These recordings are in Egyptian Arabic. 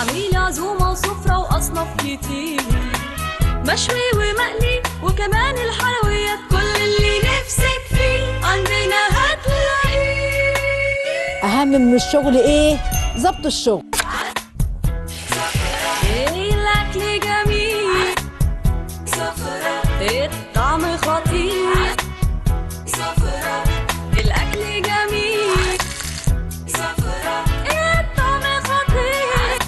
عاملين عزومة وسفرة وأصناف كتير مشوي ومقلي وكمان الحلويات كل اللي نفسك فيه عندنا هتلاقيه اهم من الشغل ايه ظبط الشغل الأكل جميل الطعم خطير الأكل جميل الطعم خطير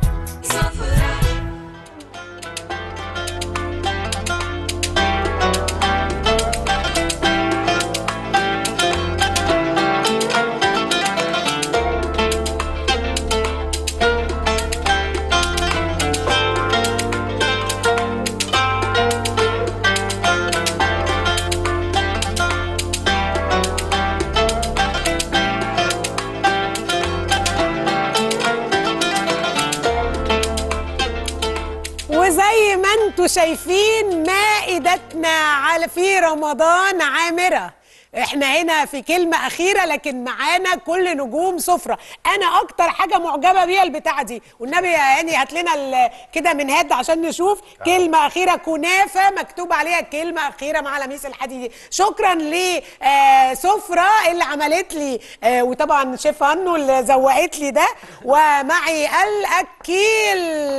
وزي ما انتوا شايفين مائدتنا على في رمضان عامرة احنا هنا في كلمة أخيرة لكن معانا كل نجوم سفرة أنا أكتر حاجة معجبة بيها البتاعة دي والنبي يعني هات لنا ال- كده من هاد عشان نشوف كلمة أخيرة كنافة مكتوب عليها كلمة أخيرة مع لميس الحديدي شكرا لسفرة اللي عملت لي آه، وطبعا شيف هنو اللي زوقت لي ده ومعي الأكيل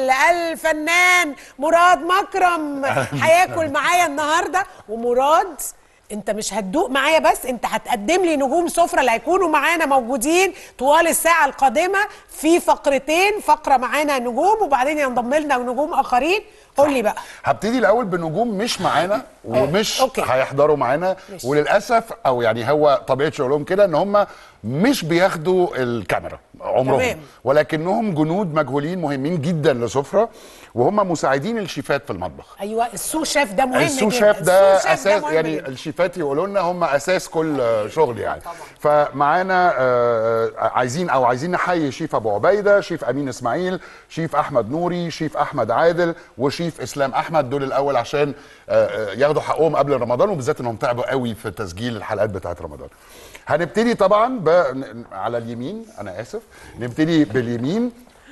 الفنان مراد مكرم هياكل معايا النهارده ومراد انت مش هتدوق معايا بس انت هتقدم لي نجوم سفرة اللي هيكونوا معانا موجودين طوال الساعة القادمة في فقرتين فقرة معانا نجوم وبعدين ينضم لنا نجوم آخرين قول لي بقى هبتدي الاول بنجوم مش معانا ومش أوكي. هيحضروا معانا ماشي. وللاسف او يعني هو طبيعه شغلهم كده ان هم مش بياخدوا الكاميرا عمرهم تمام. ولكنهم جنود مجهولين مهمين جدا لسفره وهم مساعدين الشيفات في المطبخ ايوه السو شيف ده مهم السو جدا. شيف ده السو شيف اساس مهم يعني جدا. الشيفات يقولوا لنا هم اساس كل آه، شغل يعني فمعانا آه، عايزين او عايزين نحيي شيف ابو عبيده شيف امين اسماعيل شيف احمد نوري شيف احمد عادل وشيف اسلام احمد دول الاول عشان آه، آه، ياخدوا حقهم قبل رمضان وبالذات انهم تعبوا قوي في تسجيل الحلقات بتاعت رمضان هنبتدي طبعا ب... ن- على اليمين انا اسف نبتدي باليمين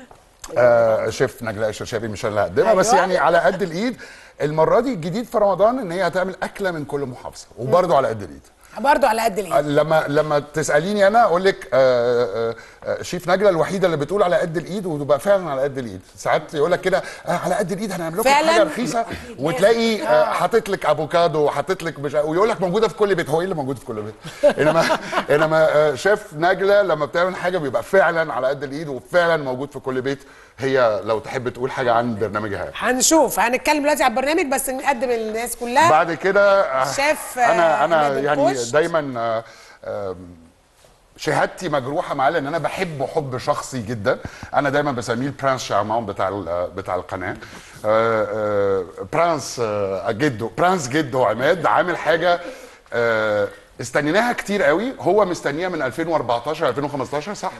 آه شيف نجلاء الشرشابي مش انا اللي هقدمها بس أيوة. يعني على قد الايد المره دي الجديد في رمضان ان هي هتعمل اكله من كل محافظه وبرده على قد الايد برضه على قد الايد لما لما تساليني انا اقول لك آه، آه، آه، شيف نجله الوحيده اللي بتقول على قد الايد وتبقى فعلا على قد الايد ساعات يقول لك كده آه، على قد الايد هنعمل لكم فعلاً؟ حاجه رخيصه وتلاقي آه، حاطط لك افوكادو وحاطط لك مش ويقول لك موجوده في كل بيت هو ايه اللي موجود في كل بيت انما انما آه، شيف نجله لما بتعمل حاجه بيبقى فعلا على قد الايد وفعلا موجود في كل بيت هي لو تحب تقول حاجه عن برنامجها هنشوف هنتكلم دلوقتي على البرنامج بس نقدم للناس كلها بعد كده آه، شيف، آه، انا انا عماد يعني الكشت. دايما آه، آم، شهادتي مجروحه معاه لان انا بحبه حب شخصي جدا انا دايما بسميه البرانس شارمون بتاع ال- بتاع القناه آه، آه، برانس آه، جده برانس جده عماد عامل حاجه آه، استنيناها كتير قوي هو مستنيها من 2014 2015 صح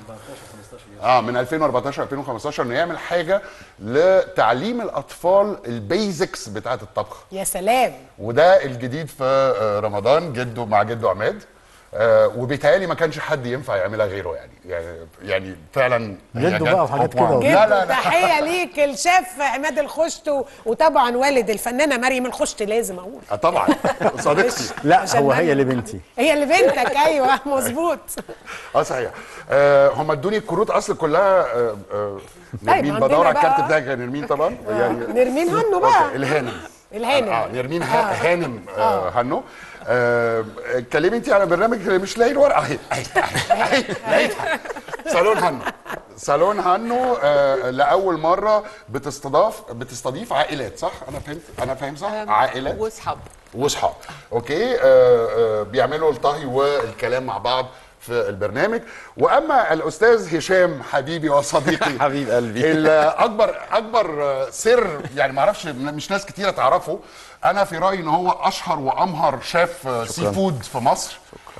اه من 2014 2015 انه يعمل حاجه لتعليم الاطفال البيزكس بتاعه الطبخ يا سلام وده الجديد في آه، رمضان جده مع جده عماد آه وبيتهيألي ما كانش حد ينفع يعملها غيره يعني يعني يعني فعلا هي جده جت بقى وحاجات طبعاً. كده. لا جدا لا لا تحيه ليك الشيف عماد الخشت و- وطبعا والد الفنانه مريم الخشت لازم اقول آه، طبعا صديقتي لا عشان هو هي مريم. اللي بنتي هي اللي بنتك ايوه مظبوط اه صحيح آه هم ادوني الكروت اصل كلها آه آه نرمين عندنا بدور على بقى- الكارت بتاعك يا نرمين طبعا يعني نرمين هنو بقى أوكي، الهانم الهانم. اه نرمين ها- هانم آه هنو آه، اتكلمي انت على برنامج مش لاقي الورقه اهي اهي اهي اهي لقيتها صالون هنو صالون هنو آه لاول مره بتستضاف بتستضيف عائلات صح انا فهمت انا فاهم صح عائلات واصحاب واصحاب اوكي آه آه بيعملوا الطهي والكلام مع بعض في البرنامج واما الاستاذ هشام حبيبي وصديقي حبيب قلبي. الاكبر اكبر آه، سر يعني ما اعرفش مش ناس كتيره تعرفه انا في رايي ان هو اشهر وامهر شيف آه، سي فود في مصر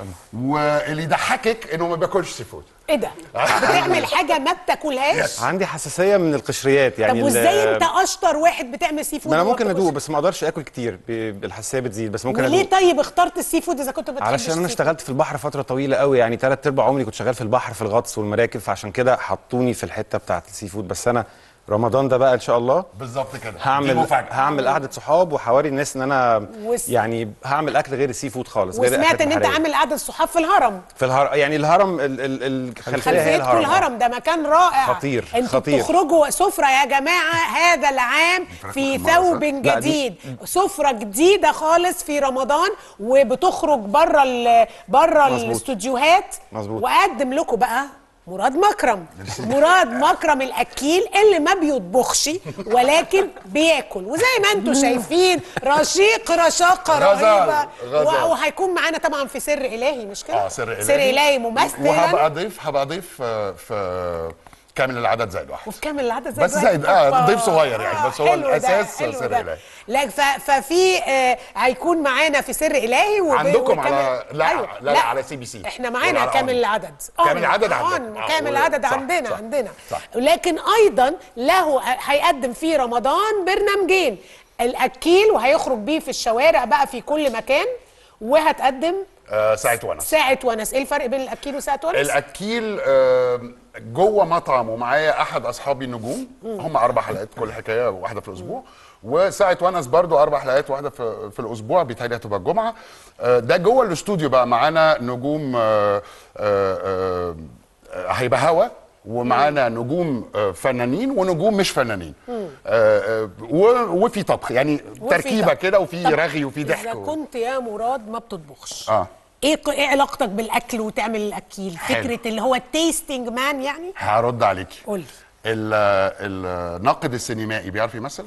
واللي يضحكك انه ما بياكلش سي فود ايه ده بتعمل حاجه ما بتاكلهاش عندي حساسيه من القشريات يعني طب ال- وازاي انت اشطر واحد بتعمل سي فود ما انا وما ممكن بتاكلش؟ ادوق بس ما اقدرش اكل كتير ب- الحساسيه بتزيد بس ممكن وليه ادوق طيب اخترت السي فود اذا كنت بتحب علشان انا اشتغلت في البحر فتره طويله قوي يعني ثلاث ارباع عمري كنت شغال في البحر في الغطس والمراكب فعشان كده حطوني في الحته بتاعه السي فود بس انا رمضان ده بقى ان شاء الله بالظبط كده دي هعمل مفاجاه هعمل قعده صحاب وحواري الناس ان انا وس- يعني هعمل اكل غير السي فود خالص غير وسمعت الأكلات ان انت البحرية. عامل قعده صحاب في الهرم في الهرم يعني الهرم ال- ال- الخلفيه هي خلفيتكم الهرم الهرم ده مكان رائع خطير، انتوا خطير. بتخرجوا سفره يا جماعه هذا العام في محمرة، ثوب صح؟ لا، دي- جديد سفره جديده خالص في رمضان وبتخرج بره ال- بره مظبوط. الاستوديوهات مظبوط. واقدم لكم بقى مراد مكرم مراد مكرم الاكيل اللي ما بيطبخش ولكن بياكل وزي ما انتم شايفين رشيق رشاقه غزال، رهيبه غزال. وهيكون معانا طبعا في سر الهي مش كده اه سر الهي سر الهي ممثلا وهبقى ضيف هبقى ضيف آه، في كامل العدد زائد واحد وفي كامل العدد زي بس دلوقتي. زائد- آه، أوبا. ضيف صغير يعني، بس هو حلو ده، الأساس حلو سر ده. إلهي. لا ف- ففي آه، هيكون معانا في سر الهي وب- عندكم وكامل- على- لا، لا، لا، على CBC. احنا ولا معانا على كامل أون. العدد كامل العدد أون، عندنا. أون، آه، كامل و- العدد صح، عندنا صح، عندنا صح. لكن ايضا له هيقدم في رمضان برنامجين الاكيل وهيخرج بيه في الشوارع بقى في كل مكان وهتقدم آه، ساعة ونس ساعة ونس ايه الفرق بين الاكيل وساعة ونس؟ الاكيل آه، جوه مطعم ومعايا احد اصحابي النجوم هم اربع حلقات كل حكايه واحده في الاسبوع وساعه ونس برضو اربع حلقات واحده في, في الاسبوع بيتهيألي هتبقى الجمعه آه، ده جوه الاستوديو بقى معانا نجوم آه، آه، آه، هيبقى هوا ومعانا نجوم آه، فنانين ونجوم مش فنانين آه، آه، و- وفي طبخ يعني تركيبه طبخ. كده وفي طب رغي وفي ضحك اذا و- كنت يا مراد ما بتطبخش اه ايه ق- ايه علاقتك بالاكل وتعمل الاكيل حلو. فكره اللي هو التيستنج مان يعني هرد عليكي قولي ال- الناقد السينمائي بيعرف يمثل؟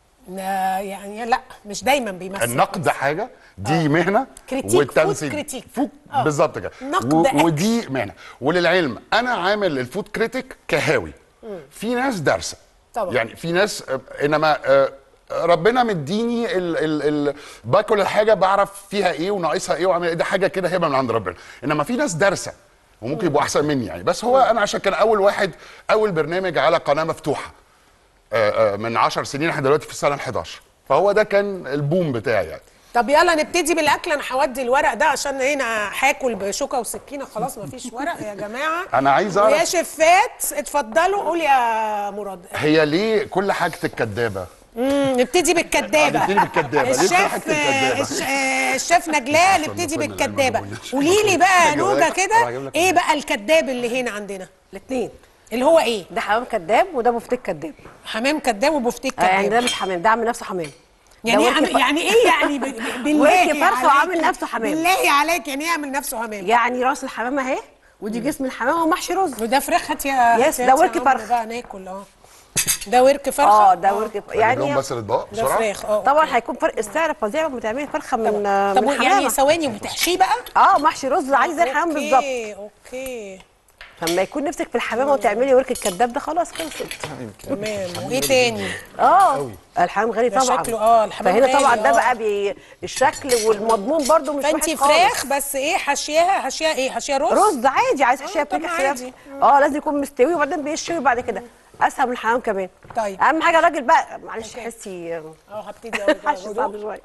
لا يعني لا مش دايما بيمثل النقد حاجه دي مهنه كريتيك، والتمثيل فود كريتيك. فود آه. بالظبط كده نقد و- أكل. ودي مهنه وللعلم انا عامل الفود كريتيك كهاوي في ناس دارسه طبعا. يعني في ناس آه، انما آه، ربنا مديني ال ال ال باكل الحاجه بعرف فيها ايه وناقصها ايه وعامل ايه ده حاجه كده هبه من عند ربنا انما في ناس دارسه وممكن يبقوا احسن مني يعني بس هو انا عشان كان اول واحد اول برنامج على قناه مفتوحه آه، آه، من 10 سنين احنا دلوقتي في السنه ال 11 فهو ده كان البوم بتاعي يعني طب يلا نبتدي بالاكل انا هودي الورق ده عشان هنا هاكل بشوكه وسكينه خلاص مفيش ورق يا جماعه أنا عايز أعرف- ويا شفات اتفضلوا قول يا مراد هي ليه كل حاجه الكدابه مم، نبتدي بالكدابه نبتدي بالكدابة. ليه كل حاجة الشيف الكدابة؟ الش- آه، الشيف نجلاء نبتدي نصلي بالكدابه الأيمان والنشر. قولي لي بقى يا نوجه أروح كده أجيب لك ايه بقى الكداب اللي هنا عندنا الاثنين اللي هو ايه ده حمام كداب وده بفتيك كداب حمام كداب وبفتيك آه يعني ده كداب مش حمام ده عامل نفسه حمام يعني ده ايه ورك عم- يعني ايه يعني ب- ب- بالله ورك فرخة عليك- وعامل نفسه حمام. بالله عليك يعني ايه يعمل نفسه حمام يعني راس الحمام اهي ودي جسم الحمام ومحشي رز وده فراخ هات يا يس، هات ده يا ورك عمرو فرخ. بقى ناكل اه ده ورك فرخه اه ده ورك يعني يعني لهم بس الاطباق ده بسرعه فراخ اه طبعا هيكون فرق السعر فظيع لما تعملي فرخه من طب من يعني حمامه ثواني وبتحشيه بقى اه محشي رز عادي زي الحمام أوكي، بالظبط اوكي لما يكون نفسك في الحمامه وتعملي ورك الكداب ده خلاص خلصت تمام وايه تاني اه الحمام غالي ده طبعا شكله- آه، الحمام فهنا غالي، طبعا ده آه. بقى بي الشكل والمضمون برده مش فانت وحش خالص. فراخ بس ايه حشيها حشيها ايه حشيها رز رز عادي عايز تحشيها طب بتيجي عادي. اه لازم يكون مستوي وبعدين بيشوي بعد كده اسهل من الحمام كمان طيب. اهم حاجه الراجل بقى معلش حسي اه هبتدي اقول حش صعب شويه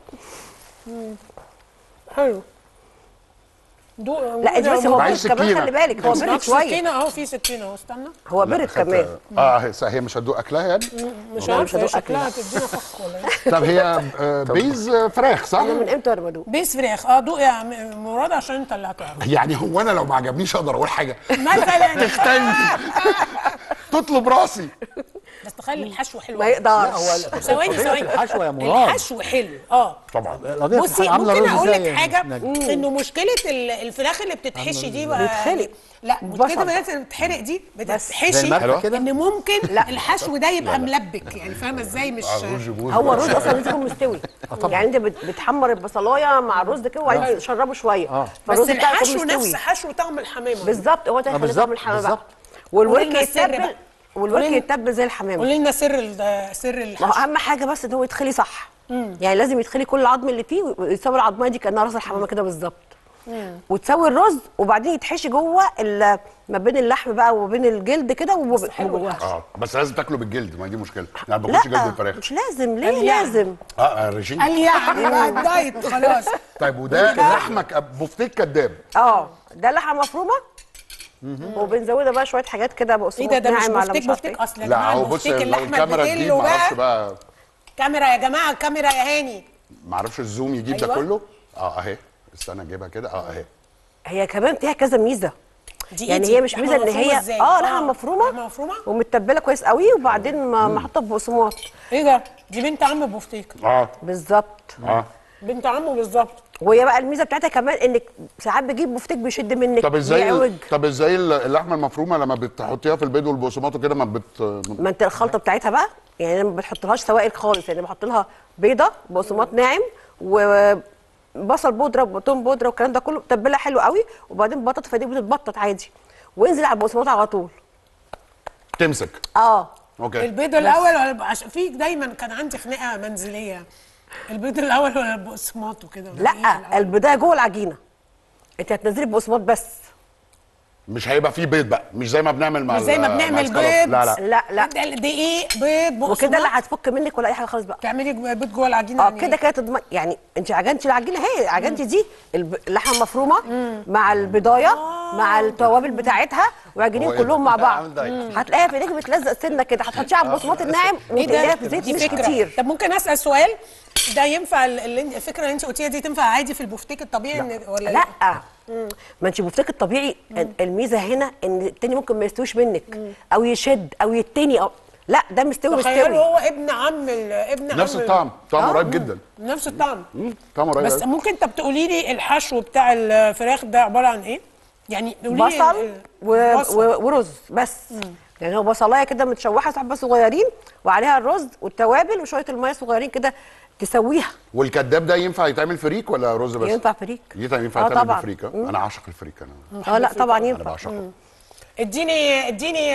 حلو دوق لا بس هو معيش برد كمان سكينة. خلي بالك هو برد شويه سكينه اهو في سكينه اهو استنى هو برد خدت- كمان اه هي- هي مش هتدوق اكلها يعني مش لا، عارفه مش هي هدوق شكلها أكل. هتدينا فخ ولا ايه طب هي آه، بيز آه، فراخ صح؟ انا من امتى وانا بدوق بيس فراخ اه دوق يا م- مراد عشان انت اللي هتعرف يعني هو انا لو ما عجبنيش اقدر اقول حاجه مثلا تختني تطلب راسي بس تخلي الحشو حلو ما يقدرش ثواني ثواني الحشوة يا مراد. الحشو حلو اه طبعا القضيه في بصي الحلقة عامله ممكن رز اقول لك ازاي حاجه نجم؟ انه مشكله ال- الفراخ اللي بتتحشي دي بقى بيتخلق. لا مشكله بصل. الناس اللي بتتحرق دي زي بتتحشي الملح كده؟ ان ممكن لا. الحشو ده يبقى ملبك يعني فاهمه ازاي مش هو الرز اصلا لازم يكون مستوي يعني انت بت- بتحمر البصلايه مع الرز كده وبعدين تشربه شويه بس فالرز بتاعك الحشو يكون نفس مستوي حشو طعم الحمامه بالظبط هو ده اللي بالظبط، طعم الحمام بقى بالظبط. والورك قولي لنا السر يتبل بقى. والورك قولي- يتبل زي الحمام قولي لنا سر ال- سر ما هو الحشو اهم حاجه بس ان هو يتخلي صح يعني لازم يتخلي كل العظم اللي فيه ويسوي العظمه دي كانها راس الحمامه كده بالظبط وتسوي الرز وبعدين يتحشي جوه ال- ما بين اللحم بقى وما بين الجلد كده وب- وجواه اه بس لازم تاكله بالجلد ما دي مشكله انا ما باكلش جلد لا الفراخ مش لازم ليه قال يعني. لازم اه آه، رجيم قال يعني بقى الدايت خلاص طيب وده لحمك بفتيك كداب اه ده لحمه مفرومه وبنزودها بقى شويه حاجات كده ايه بقسماط ده ده مش ناعم على بفتيك مش عارفة بفتيك إيه. اصلا يا لا جماعه هو بص البفتيك لو اللحمه الكاميرا تجيب البديلو ما اعرفش بقى بقى كاميرا يا جماعه الكاميرا يا هاني ما اعرفش الزوم يجيب ده أيوة. كله اه اهي استنى اجيبها كده اه اهي هي كمان فيها كذا ميزه دي يعني إيه دي؟ هي مش لحمة ميزه ان مفرومة هي إزاي؟ اه آه، لحمه مفرومه لحمة مفرومة؟ ومتبله كويس قوي وبعدين ما- محطوطه في بقسماط ايه ده دي بنت عم بفتيك اه بالظبط اه بنت عمه بالظبط وهي بقى الميزه بتاعتها كمان انك ساعات بيجيب بفتيك بيشد منك طب ازاي بيعوج طب ازاي اللحمه المفرومه لما بتحطيها في البيض والبقسماط وكده ما بت ما انت الخلطه بتاعتها بقى يعني ما بتحطلهاش سوائل خالص يعني بحط لها بيضه بقسماط ناعم وبصل بودره وتوم بودره والكلام ده كله تتبلها حلو قوي وبعدين بطاطا فدي بتتبطط عادي وانزل على البقسماط على طول تمسك اه اوكي البيض الاول ولا الب- عشان في دايما كان عندي خناقه منزليه البيض الاول ولا البقسماط وكده ولا إيه لا الأول؟ البدايه جوه العجينه انت هتنزلي البقسماط بس مش هيبقى فيه بيض بقى مش زي ما بنعمل مع مش زي ما ال- مع بنعمل السكالوب. بيض. لا لا لا لا ده دقيق بيض بقسماط وكده اللي هتفك منك ولا اي حاجه خالص بقى تعملي جو- بيض جوه العجينه اه يعني كده كده تضمن يعني انت عجنتي العجينه اهي عجنتي دي الب- اللحمه المفرومه مع البضايه مع التوابل بتاعتها وعجنين هو إيه ده؟ كلهم مع بعض عامل دايت. هتلاقيها في ايديك بتلزق سنه كده هتحطيها على البقسماط الناعم ايه وتقليها ده في زيت دي مش فكرة. كتير طب ممكن اسال سؤال ده ينفع ال- اللي انت- الفكره اللي انت قلتيها دي تنفع عادي في البفتيك الطبيعي إن- ولا لا ما انت بفتك الطبيعي الميزه هنا ان التاني ممكن ما يستويش منك او يشد او يتني او لا ده مستوي تخيلوا مستوي هو ابن عم ال- ابن نفس عم ال- الطعم طعم قريب جدا نفس الطعم مم، طعم قريب بس أوي. ممكن طب تقولي لي الحشو بتاع الفراخ ده عباره عن ايه؟ يعني قولي لي بصل ال- و... البصل. و... ورز بس يعني هو بصلايه كده متشوحه حبه صغيرين وعليها الرز والتوابل وشويه الميه صغيرين كده تسويها والكداب ده ينفع يتعمل فريك ولا رز بس؟ ينفع فريك ينفع ينفع آه يتعمل طبعا. بفريك آه؟ انا عاشق الفريك انا اه لا طبعا انا ينفع بعشقه اديني اديني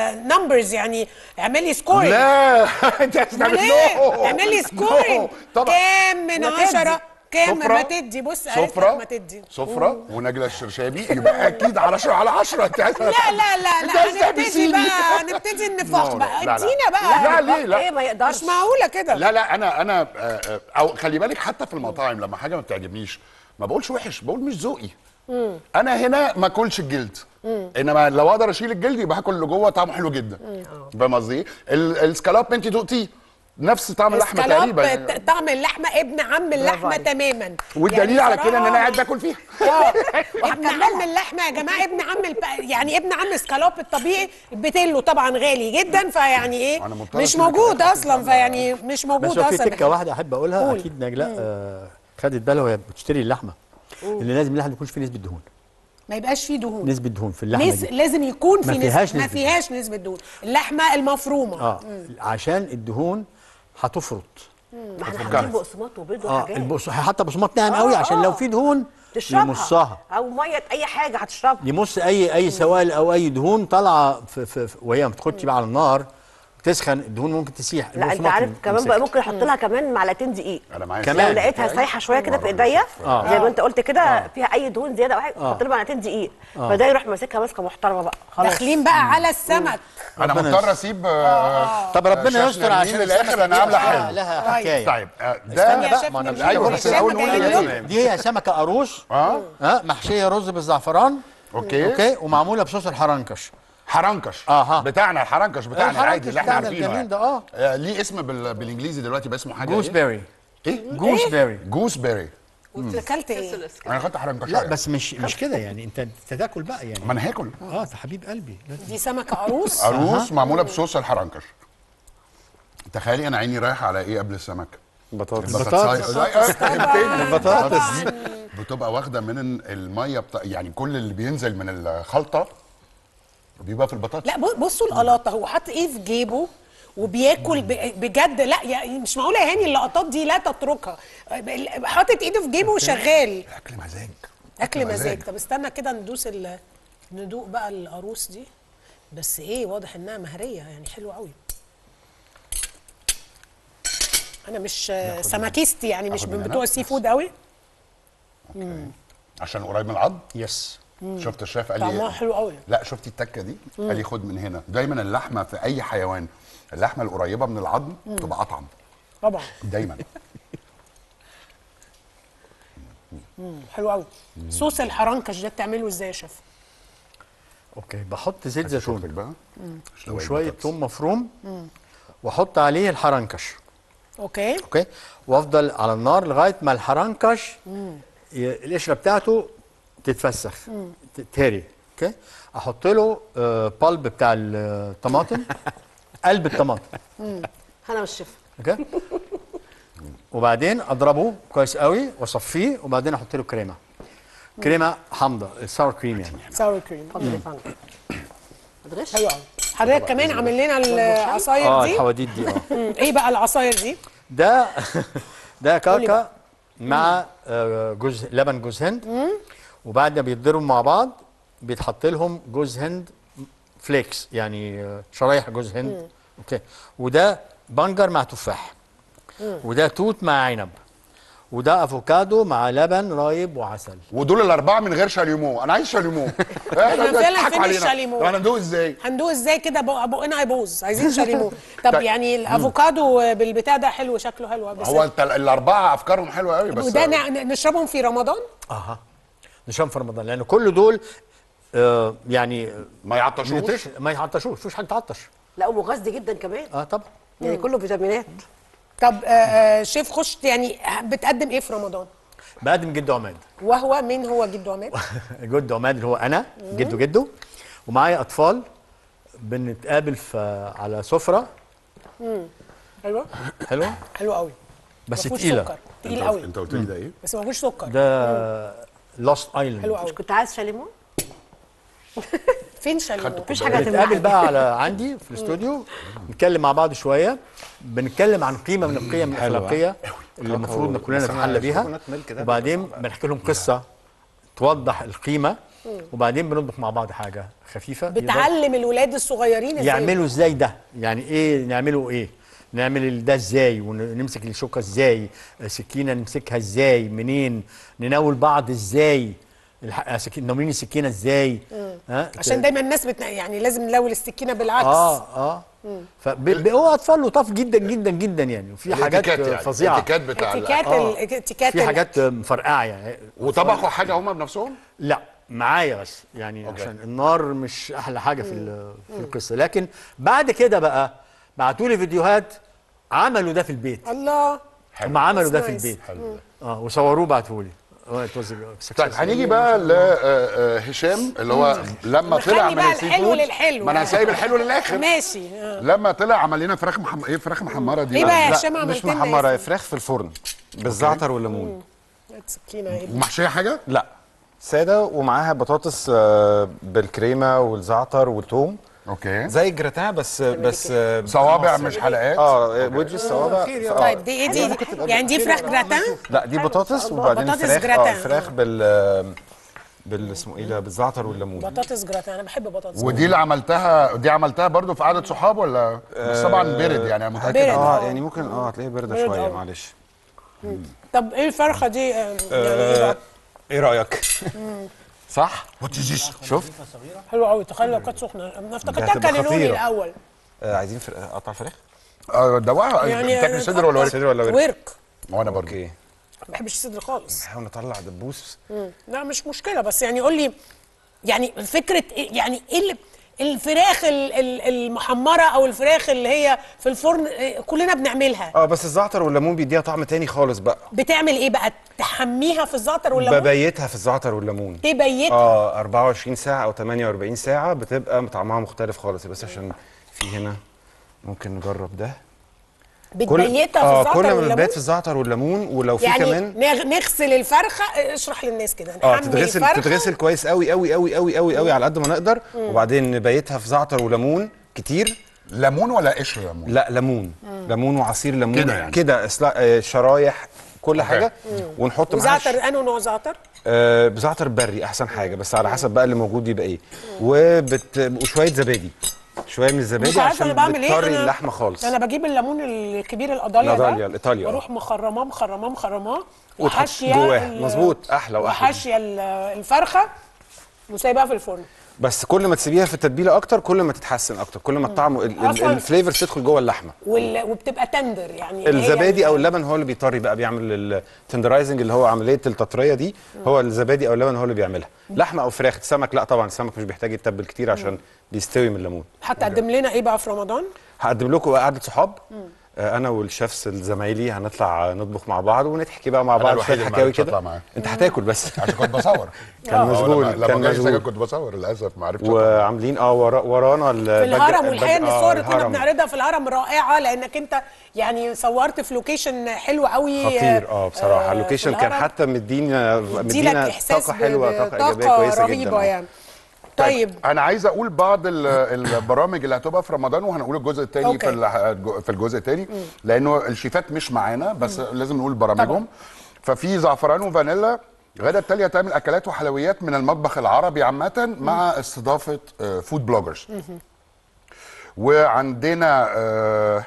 نمبرز يعني اعملي سكورينج لا انت عايز امال تعمل ايه؟ no. اعملي سكورينج No. طبعا كام من ما تدي. عشرة كام سفرة ما تدي بص قالت لك سفرة ما تدي سفرة ونجلة الشرشابي يبقى اكيد على 10 على 10 انت عايز لا لا لا انت لا عايز هنبتدي تحبسيني. بقى هنبتدي النفاق لا، بقى لا، لا. ادينا بقى لا ليه ايه لا ما يقدرش مش معقوله كده لا لا انا انا آه، آه، او خلي بالك حتى في المطاعم لما حاجه ما بتعجبنيش ما بقولش وحش بقول مش ذوقي انا هنا ما اكلش الجلد انما لو اقدر اشيل الجلد يبقى هاكل اللي جوه طعمه حلو جدا فاهم قصدي ايه؟ ال- السكالوب انت دقتيه نفس طعم اللحمه السكالوب تقريبا يعني. ت- طعم اللحمه ابن عم اللحمه عليك. تماما والدليل يعني على كده ان انا صراحة- قاعد باكل فيها اه ابن عم اللحمه يا جماعه ابن عم الب... يعني ابن عم سكالوب الطبيعي البتلو طبعا غالي جدا فيعني ايه أنا مضطر مش أسيبك موجود الأكل اصلا فيعني مش موجود بس هو في اصلا تكه واحده احب اقولها قول. اكيد نجلاء آه خدت بالها وهي بتشتري اللحمه ان لازم اللحمه يكون فيه نسبه دهون ما يبقاش فيه دهون نسبه دهون في اللحمه نس... دي لازم يكون في ما فيهاش نسبة ما نسبة فيهاش نسبه دهون اللحمه المفرومه اه عشان الدهون هتفرط ما احنا حاطين بقسماط وبيض اه وحاجات البقس هحط بقسماط ناعم قوي عشان لو في دهون تشربها يمصها او ميه اي حاجه هتشربها يمص اي اي سوائل او اي دهون طالعه في في في- وهي ما بتخش بقى على النار تسخن الدهون ممكن تسيح لا انت البقسماط عارف يمسك. كمان بقى ممكن احط لها كمان معلقتين دقيق انا معايا كمان. لو لقيتها سايحه شويه كده في ايديا آه. زي ما انت قلت كده فيها اي دهون زياده او حاجه احط لها معلقتين دقيق فده يروح ماسكها ماسكه محترمه بقى خلاص داخلين بقى على السمك انا ربنا مضطر يستر. اسيب آه، طب ربنا شاف يستر نرمين عشان للاخر السمكة انا دي عامله لها- حلو لها حكايه طيب آه، استنى ده يا بقى، شيف ما أنا نرمين، مش- ايوه هو بس الاول نقول الشام اللي جاي جاي. دي هي سمكه قاروص اه اه محشيه رز بالزعفران اوكي اوكي ومعموله بصوص الحرنكش حرنكش أها. بتاعنا الحرنكش بتاعنا الحرنكش العادي اللي احنا بتاعنا عارفينه الجميل يعني. ده، آه. آه، ليه اسم بال... بالانجليزي دلوقتي بقى اسمه حاجه جوس إيه؟ بيري ايه جوس بيري جوس بيري اكلت ايه انا خدت حرنكش لا بس مش مش كده يعني انت انت تاكل بقى يعني ما انا هاكل اه ده حبيب قلبي لازم. دي سمكه قاروص عروس معموله بصوص الحرنكش تخيلي انا عيني رايحه على ايه قبل السمك بطاطس البطاطس. البطاطس دي بتبقى واخده من الميه بتا... يعني كل اللي بينزل من الخلطه بيبقى في البطاطس لا ب- بصوا القلاطه هو حاطط ايه في جيبه وبياكل ب- بجد لا يعني مش معقوله يا هاني اللقطات دي لا تتركها حاطط ايده في جيبه وشغال اكل مزاج اكل مزاج طب استنى كده ندوس ال... ندوق بقى القاروص دي بس ايه واضح انها مهريه يعني حلوه قوي انا مش سمكيستي يعني مش آخد من من بتوع هنا؟ السي فود قوي عشان قريب من العظم يس شفت الشيف قال طعمها لي حلو قوي لا شفتي التكه دي قال لي خد من هنا دايما اللحمه في اي حيوان اللحمه القريبه من العظم تبقى اطعم طبعا دايما حلو قوي صوص الحرنكش ده بتعمله ازاي يا شيف اوكي بحط زيت شوفك زيتون بقى شوية وشويه بطاطس. ثوم مفروم واحط عليه الحرنكش اوكي اوكي وافضل على النار لغايه ما الحرنكش ي- القشره بتاعته تتفسخ ت- تهري اوكي احط له آه بالب بتاع الطماطم قلب الطماطم انا والشيف اوكي وبعدين اضربه كويس قوي واصفيه وبعدين احط له كريمه كريمه حامضه الساور كريم يعني ساور كريم اتفضل يا فندم هتغش حلو قوي حضرتك كمان عامل لنا العصاير اه دي الحواديت دي اه مم. ايه بقى العصاير دي ده ده قولي بقى. كاكا مع آه، جوز لبن جوز هند وبعد ما بيتضربوا مع بعض بيتحط لهم جوز هند فليكس يعني آه، شرايح جوز هند اوكي وده بنجر مع تفاح وده توت مع عنب وده افوكادو مع لبن رايب وعسل ودول الاربعه من غير شاليمو انا عايز شاليمو احنا فعلا فين الشاليمو؟ احنا ندوق ازاي هندوق ازاي كده بق- بقنا هيبوظ عايزين شاليمو طب طيب. يعني الافوكادو بالبتاع ده حلو شكله حلو بس هو التل- الاربعه افكارهم حلوه قوي بس وده نع- نشربهم في رمضان اها نشام في رمضان لان كل دول آه يعني ما يعطشوش نيوتريشن ما يعطشوش مفيش حاجه تعطش لا ومغذي جدا كمان اه طبعا يعني كله فيتامينات طب آه، آه، شيف خش يعني بتقدم ايه في رمضان بقدم جد عماد وهو مين هو جدو عماد جد عماد اللي هو انا جده جده ومعايا اطفال بنتقابل في على سفره ايوه حلوه حلو قوي بس مفهوش تقيله سكر تقيل انت قوي انت قلت لي ده ايه بس ما فيهوش سكر ده لوست ايلاند حلو مش قوي كنت عايز شاليمون فين شاليمو مفيش حاجه بنتقابل هتمنعني بقى على عندي في الاستوديو نتكلم مع بعض شويه بنتكلم عن قيمه من القيم حلوة. الاخلاقيه اللي المفروض كلنا بس أنا نتحلى بيها شوكولات ميلك ده وبعدين بنحكي لهم قصه توضح القيمه وبعدين بنطبخ مع بعض حاجه خفيفه يقدروا بتعلم الولاد الصغيرين ازاي يعملوا ازاي ده يعني ايه نعمله ايه نعمل ده ازاي ونمسك الشوكه ازاي سكينه نمسكها ازاي منين نناول بعض ازاي الح- سكين ناولين السكينه ازاي ها عشان دايما الناس بت... يعني لازم نلون السكينه بالعكس اه اه فهو اطفال لطاف جدا جدا جدا يعني وفي حاجات الاتيكيت يعني. فظيعه الاتيكيت بتاع ال- اتيكات آه. ال- اتيكات في ال- حاجات مفرقعه يعني وطبخوا حاجه هم بنفسهم لا معايا بس يعني أوكي. عشان النار مش احلى حاجه في ال- في القصه لكن بعد كده بقى بعتوا لي فيديوهات عملوا ده في البيت الله هم عملوا ده That's في nice. البيت اه وصوروه بعتوا لي طيب هنيجي بقى لهشام اللي هو لما طلع نخلي من بقى السي الحلو فود للحلو. ما انا سايب الحلو للاخر ماشي آه. لما طلع عمل لنا فراخ محم... ايه فراخ محمره دي ايه بقى يا لا هشام عملت مش لنا محمره إيه؟ فراخ في الفرن بالزعتر والليمون هات سكينه ايه ومحشيه حاجه لا ساده ومعاها بطاطس آه، بالكريمه والزعتر والثوم اوكي زي الجراتان بس بس آه، صوابع مش حلقات اه ويدج صوابع خير يا آه. طيب دي ايه دي يعني دي فراخ جراتان لا دي بطاطس وبعدين بطاطس فراخ جراتان. اه فراخ بال بال اسمه ايه ده بالزعتر والليمون بطاطس جراتان انا بحب بطاطس ودي اللي عملتها دي عملتها برضو في قعده صحاب ولا بس طبعا برد يعني انا متاكد برد. اه آه. يعني ممكن اه هتلاقيها بارده برد شويه أوي. معلش طب ايه الفرخه دي آه، يعني ايه بقى ايه رايك صح شفت حلوه قوي تخيل لو كانت سخنه انا افتكرتها هتبقى كانيلوني خطيرة. الاول آه عايزين فر... اقطع فراخ آه، دواها يعني يعني بتاكل صدر ولا ورك صدر ولا ورك ورك وانا برضو اوكي ما بحبش الصدر خالص نحاول نطلع دبوس لا مش مشكله بس يعني قول لي يعني فكره إيه- يعني ايه اللي الفراخ ال- ال- المحمره او الفراخ اللي هي في الفرن إيه، كلنا بنعملها اه بس الزعتر والليمون بيديها طعم تاني خالص بقى بتعمل ايه بقى تحميها في الزعتر ولا ببيتها في الزعتر والليمون تبيتها اه 24 ساعة أو 48 ساعة بتبقى طعمها مختلف خالص بس عشان في هنا ممكن نجرب ده بتبيتها في اه الزعتر كل ما والليمون بتبات في الزعتر والليمون ولو في يعني كمان نغ- نغسل الفرخه اشرح للناس كده اه نحمي تتغسل الفرخة. تتغسل كويس قوي قوي قوي قوي قوي قوي على قد ما نقدر وبعدين نبيتها في زعتر وليمون كتير ليمون ولا قشر ليمون لا ليمون ليمون وعصير ليمون كده يعني. كده إسلا- آه، شرايح كل حاجه ونحط معاها ش- وزعتر انه نوع زعتر آه، بزعتر بري احسن حاجه بس على حسب بقى اللي موجود يبقى ايه وبت... وشويه زبادي شويه من الزبادي مش عارفه عشان انا بعمل ايه بتطري انا اللحمه خالص انا بجيب الليمون الكبير الاضاليا الأضاليا ده الإيطاليا، آه. واروح مخرماه مخرماه مخرماه وتحط وحاشيه جواه. ال- مظبوط، أحلى وأحلى. وحاشيه ال- الفرخه وسايباها في الفرن بس كل ما تسيبيها في التتبيله اكتر كل ما تتحسن اكتر كل ما الطعم أصلاً- الفليفرز تدخل جوه اللحمه وال... وبتبقى تندر يعني هي الزبادي او ال- اللبن هو اللي بيطري بقى بيعمل التندرايزنج اللي هو عمليه التطريه دي هو الزبادي او اللبن هو اللي بيعملها لحمه او فراخ السمك لا طبعا السمك مش بيحتاج يتبل كتير عشان بيستوي من الليمون هتقدم لنا ايه بقى في رمضان؟ هقدم لكم قعده صحاب آه، انا والشيفs الزمايلي هنطلع نطبخ مع بعض ونحكي بقى مع بعض الوحيد شويه اللي ما حكاوي عرفتش أطلع كده معاه. انت هتاكل بس عشان كنت بصور كان مشغول لما كان جاي السجن مشغول كنت بصور للاسف ما عرفتش أطلع. وعاملين اه ورا ورانا ال- في الهرم الباك- والحقيقه ان الباك- آه، الصور اللي كنا الهرم. بنعرضها في الهرم رائعه لانك انت يعني صورت في لوكيشن حلو قوي خطير اه بصراحه في اللوكيشن كان الهرم. حتى مدينا يديلك مدينا احساس طاقه حلوه ب- طاقه ايجابيه كويسه رهيبه جدا آه. يعني طيب انا عايز اقول بعض ال- البرامج اللي هتبقى في رمضان وهنقول الجزء الثاني أوكي. في الح- في الجزء الثاني لانه الشيفات مش معانا بس لازم نقول برامجهم ففي زعفران وفانيلا غدا التالية تعمل اكلات وحلويات من المطبخ العربي عامه مع استضافه فود بلوجرز وعندنا آه،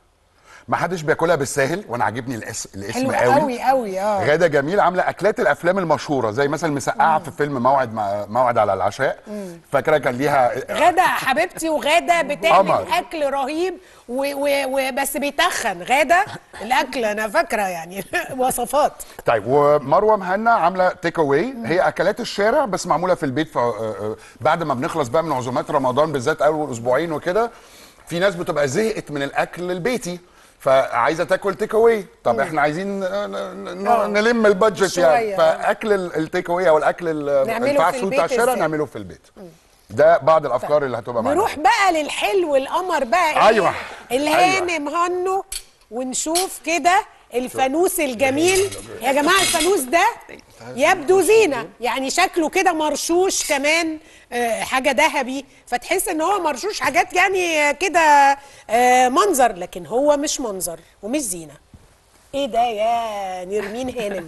ما حدش بياكلها بالساهل وانا عاجبني الاسم الاسم حلو قوي قوي قوي اه غاده جميل عامله اكلات الافلام المشهوره زي مثلا مسقعه في فيلم موعد مع موعد على العشاء فاكره كان ليها غادة حبيبتي وغادة بتعمل قمر. اكل رهيب و و وبس بيتخن غادة الاكل انا فاكره يعني وصفات طيب ومروه مهنا عامله تيك اواي هي اكلات الشارع بس معموله في البيت ف... آه، آه، بعد ما بنخلص بقى من عزومات رمضان بالذات اول اسبوعين وكده في ناس بتبقى زهقت من الاكل البيتي فعايزه تاكل تيك اواي طب احنا عايزين آه، ن- ن- آه. نلم البادجت شوية. يعني فاكل ال- التيك اواي او الاكل ال- نعمله الفاست في فود بتاع البيت الشارع إزاي؟ نعمله في البيت ده بعض الافكار اللي هتبقى معانا نروح بقى للحلو القمر بقى إيه؟ أيوة. الهانم هنو ونشوف كده الفانوس الجميل يا جماعه الفانوس ده يبدو زينه يعني شكله كده مرشوش كمان آه، حاجه ذهبي فتحس ان هو مرشوش حاجات يعني آه، كده آه، منظر لكن هو مش منظر ومش زينه ايه ده يا نرمين هانم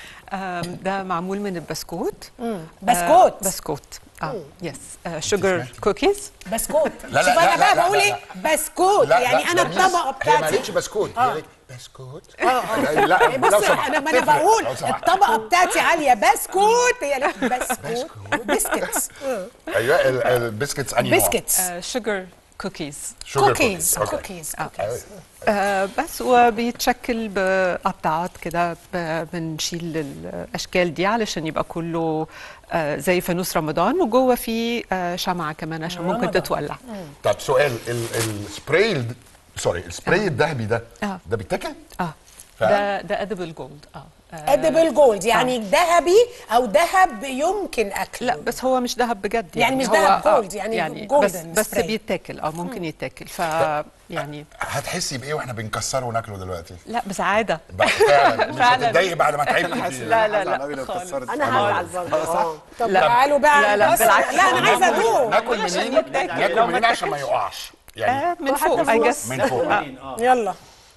آم، ده معمول من البسكوت بسكوت. آه، بسكوت اه يس شوجر كوكيز بسكوت لا، شوف لا، انا لا، بقى لا، بقول لا، ايه لا. بسكوت لا، يعني لا، انا ده ميس. الطبقه هي ما بتاعتي قالتش بسكوت هي قالت بسكوت اه لا بص لو سمحت، انا ما انا تفرق، بقول لو سمحت. الطبقه بتاعتي عاليه بسكوت هي قالت بسكوت بسكتس ايوه ال- البسكتس انهي نوع؟ بسكتس شوجر كوكيز Sugar كوكيز cookies. أوكي. كوكيز كوكيز آه بس وبيتشكل بقطعات كده ب- بنشيل الاشكال دي علشان يبقى كله آه زي فانوس رمضان وجوه فيه آه شمعه كمان عشان ممكن تتولع طب سؤال ال- السبراي ال- سوري السبراي الذهبي ده آه. ده بيتاكل؟ اه فعلا؟ ده ده ادبل جولد اه آه، ادبل جولد يعني ذهبي او ذهب يمكن اكله لا بس هو مش ذهب بجد يعني مش هو- ذهب آه، جولد، يعني يعني golden بس بس spray. بيتاكل اه ممكن يتاكل ف يعني هتحسي بايه واحنا بنكسره وناكله دلوقتي؟ لا بسعاده بقى فعلا مش فعلا. هتتضايقي بعد ما تعبتي فيه. لا لا لا خالص انا هزعل برضه اه طب لا. تعالوا بقى لا، لا، بس- بالعكس. لا انا عايزه ادوق ناكل منين؟ ناكل منين عشان ما يقعش يعني آه من فوق اي جس من فوق يلا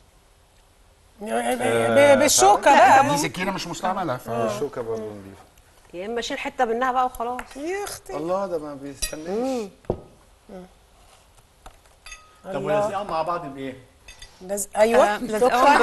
ب- بالشوكه بقى دي سكينه مش مستعمله ف... الشوكه برضه نضيفه يا اما شيل حته منها بقى وخلاص يا اختي الله ده ما بيستناش طب ولازقهم مع بعض بايه؟ لز... ايوه آه، لازقهم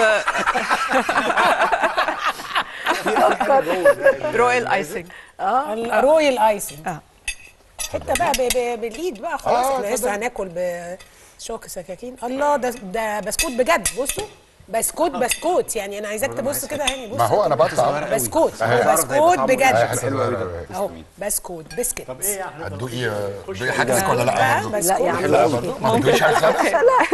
ب رويال ايسنج الرويال ايسنج اه حته بقى ب... ب... بالايد بقى خلاص آه، احنا لسه اتفضل. هناكل بشوك سكاكين الله ده ده بسكوت بجد بصوا بسكوت بسكوت يعني انا عايزاك تبص كده هاني بص ما هو انا بقطع بسكوت أهي. بسكوت أهي بجد حتة حلو قوي ده. صغيرة أهي. اهو بسكوت بسكت طب ايه يا احمد؟ هتدوقي دوقي حاجتك ولا لا؟ بسكوت لا يا عم لا برضه ما تدوقيش حاجه خالص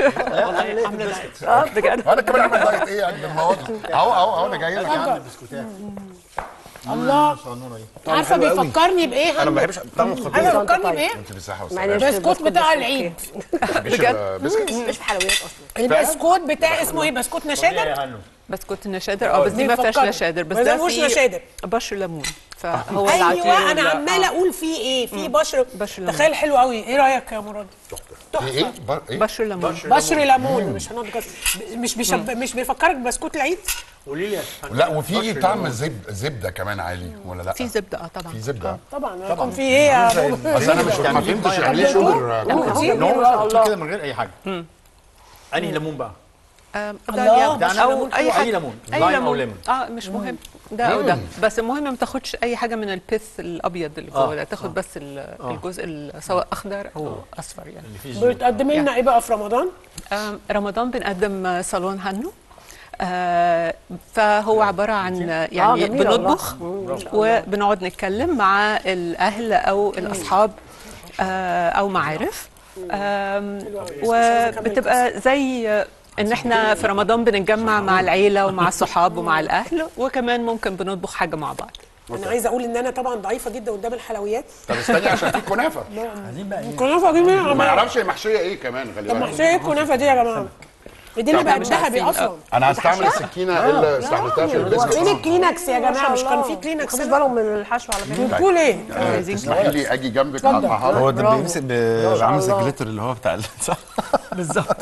اه بجد انا كمان اعمل دايت ايه يعني بالمواضيع اهو اهو اهو انا جاي لك عامل بسكوتات الله صنونه ايه؟ عارفه حلو قوي. بيفكرني بايه انا ما هم؟ بحبش طعمه خطير انا بيفكرني بايه انت بالصحه معلش والسلامه البسكوت بتاع العيد بجد بسكت مش في حلويات اصلا البسكوت بتاع اسمه ايه بسكوت نشادر يا هلو بسكوت النشادر اه بس دي ما فيهاش بيفكرني. نشادر بس ما ده فيهوش فيه نشادر. بشر ليمون فهو العصير ايوه انا وال- عماله آه. اقول فيه ايه في بشر بشر ليمون. تخيل حلو قوي ايه رايك يا مراد ايه ايه بر- ايه بشر ليمون بشر ليمون مش هنضغط مش بيشب... مش بيفكرك ببسكوت العيد قولي لي يا لا وفي طعم زب زبده كمان عالي ولا لا في زبده اه طبعا في زبده طبعا طبعا في ايه يا ابو بس انا مش ما فهمتش يعني ايه شوجر كتير نو ما شاء قلت الله كده من غير اي حاجه انهي ليمون بقى؟ آم، الله، داليا ده أنا او ليمون اي حلو. حاجه أي ليمون. اي لايم أو ليمون ليمون. اه مش مهم ده او ده بس المهم ما تاخدش اي حاجه من البيث الابيض اللي آه، جوه ده تاخد بس ال- الجزء ال- سواء اخضر او اصفر يعني اللي فيه الزيوت. بتقدمي لنا ايه بقى في رمضان؟ آم، رمضان بنقدم آه، صالون هنو آه، فهو عبارة عن يعني جميل والله. بنطبخ وبنقعد نتكلم مع الأهل أو الأصحاب آه، أو معارف آم، وبتبقى زي آه، ان احنا في رمضان بنتجمع مع العيله ومع الصحاب ومع الاهل وكمان ممكن بنطبخ حاجه مع بعض انا عايزه اقول ان انا طبعا ضعيفه جدا قدام الحلويات طب استني عشان في كنافه عايزين بقى ايه الكنافه دي مين يا ما جماعه؟ يعرفش هي محشيه ايه كمان خلي طب بالك محشيه ايه الكنافه دي يا جماعه؟ دي اللي بقت مش ذهبي عارفين. اصلا انا هستعمل السكينه اللي استعملتها في البسكوت فين الكلينكس يا ما جماعه شاء مش كان الله. في كلينكس خدوا بالهم من الحشو على فكره بتقول ايه؟ آه، تسمحي لي اجي جنبك اتفضل. اقطعها هو لك؟ ده برافو. بيمسك ما شاء عامل زي الله. الجليتر اللي هو بتاع ال- صح بالظبط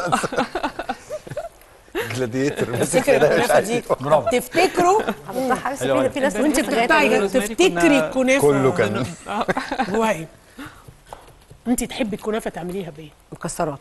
جلاديتر تفتكر الكنافه دي برافو. تفتكروا بتاعها لسه في- في ناس وانت بتجيب حاجات بتقطعي الروزماري تفتكري كنا- الكنافه كله كان جواها ايه؟ انت تحبي الكنافه تعمليها بايه؟ مكسرات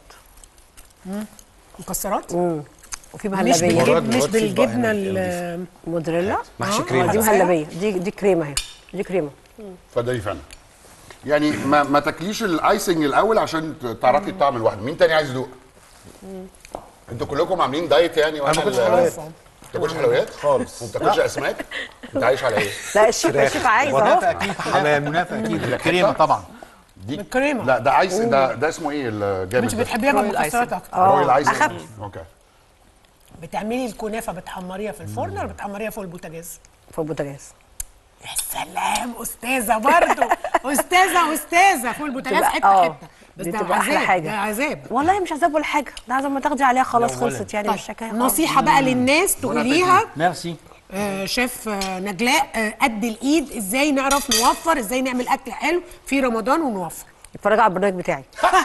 مكسرات؟ وفي مش مهلبيه بالجبن مرات- مش مرات في بالجبنه بقى هنا ال- موتزاريلا محشي آه، كريمة. دي مهلبيه دي دي كريمه اهي دي كريمه اتفضلي فندم يعني ما ما تاكليش الايسنج الاول عشان تعرفي الطعم لوحده مين تاني عايز يدوق انتوا كلكم عاملين دايت يعني وانا ما باكلش ال- حلويات. ما بتاكلش حلويات خالص ما بتاكلش اسماك انت عايش على ايه لا الشيف الشيف عايز منافع اهو اكيد حمام منافع اكيد كريمه طبعا دي بالكريمة. لا ده ايس ده ده اسمه ايه الجامد انت ده بتحبيها رويال بالمكسرات آيسنج. اكتر رويال ايسنج أخف. اوكي بتعملي الكنافه بتحمريها في الفرن ولا بتحمريها فوق البوتاجاز؟ فوق البوتاجاز يا سلام استاذه برضه استاذه استاذه فوق البوتاجاز بتبقى- حته آه. حته بس دي ده بتبقى أحلى عذاب حاجة. ده عذاب والله مش عذاب ولا حاجه ده عايزه ما تاخدي عليها خلاص لا ولا. خلصت يعني طيب مش حكايه نصيحه بقى للناس تقوليها ميرسي آه شيف آه نجلاء آه قد الايد ازاي نعرف نوفر ازاي نعمل اكل حلو في رمضان ونوفر اتفرجوا على البرنامج بتاعي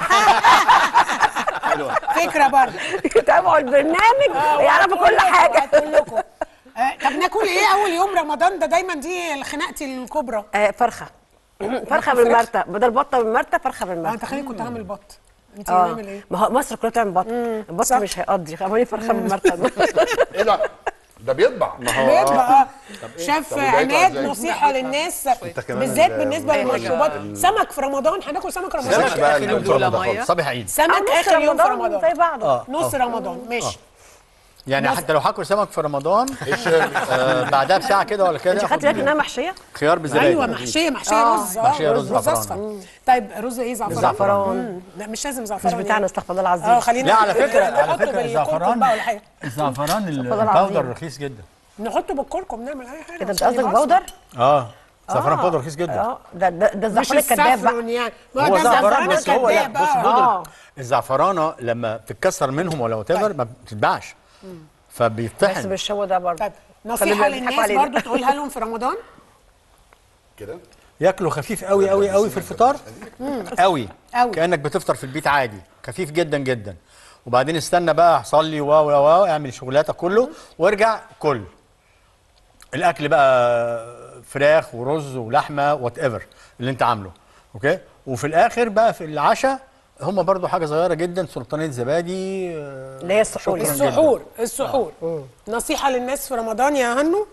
فكره برضه تابعوا البرنامج يعرفوا كل حاجه هتقول لكم آه طب ناكل ايه اول يوم رمضان ده دايما دي خناقتي الكبرى آه فرخه فرخه بالمرتة بدل بطه بالمرتة فرخه اه بالمرتة تخيلي كنت هعمل بط انت اه هنعمل ايه؟ ما هو مصر كلها بتعمل بط البط صح. مش هيقضي عملي فرخه بالمرتة ايه ده ده بيطبع بيطبع اه شاف طب وده يطلع عماد ازاي؟ نصيحه للناس كمان بالذات ال- بالنسبه أي حاجة. للمشروبات سمك في رمضان هناكل سمك رمضان سمك بقى آخر اللي يوم الفرن ده دول مية. خالص صباح عيد سمك اخر يوم في رمضان زي بعضه اه نص رمضان ماشي يعني مصر. حتى لو هاكل سمك في رمضان آه بعدها بساعه كده ولا كده انت آخد خدتي بالك انها محشيه خيار بزبادي ايوه محشيه محشيه آه. رز آه، محشية رز رز زعفران. اصفر طيب رز ايه زعفران زعفران. مم. لا مش لازم مش زعفران بتاعنا يعني. استغفر الله العظيم اه خلينا لا على فكره على نحطه فكره بالكركم الزعفران بقى ولا حاجه الزعفران العظيم. الباودر رخيص جدا نحطه بالكركم نعمل اي حاجه كده انت عشان قصدك يبقى بودر؟ اه زعفران آه. باودر رخيص جدا اه ده ده ده مش الزعفران الكذاب بقى السفرون يعني ما هو ده زعفران بس هو لا الكذاب بص بقى. آه. بودر الزعفرانه لما تتكسر منهم ولا وات ما بتتباعش بس فبيطحن مش هو ده برضه طيب خلي نصيحه بالك بيضحكوا للناس علينا. برضو تقولها لهم في رمضان كده ياكلوا خفيف قوي قوي قوي في الفطار قوي قوي. كانك بتفطر في البيت عادي خفيف جدا جدا وبعدين استنى بقى صلي و و و اعمل شغلاتك كله وارجع كل الاكل بقى فراخ ورز ولحمه وات ايفر اللي انت عامله اوكي وفي الاخر بقى في العشاء هم برضو حاجه صغيره جدا سلطانيه زبادي آه، اللي هي السحور شكراً السحور السحور نصيحه للناس في رمضان يا هنو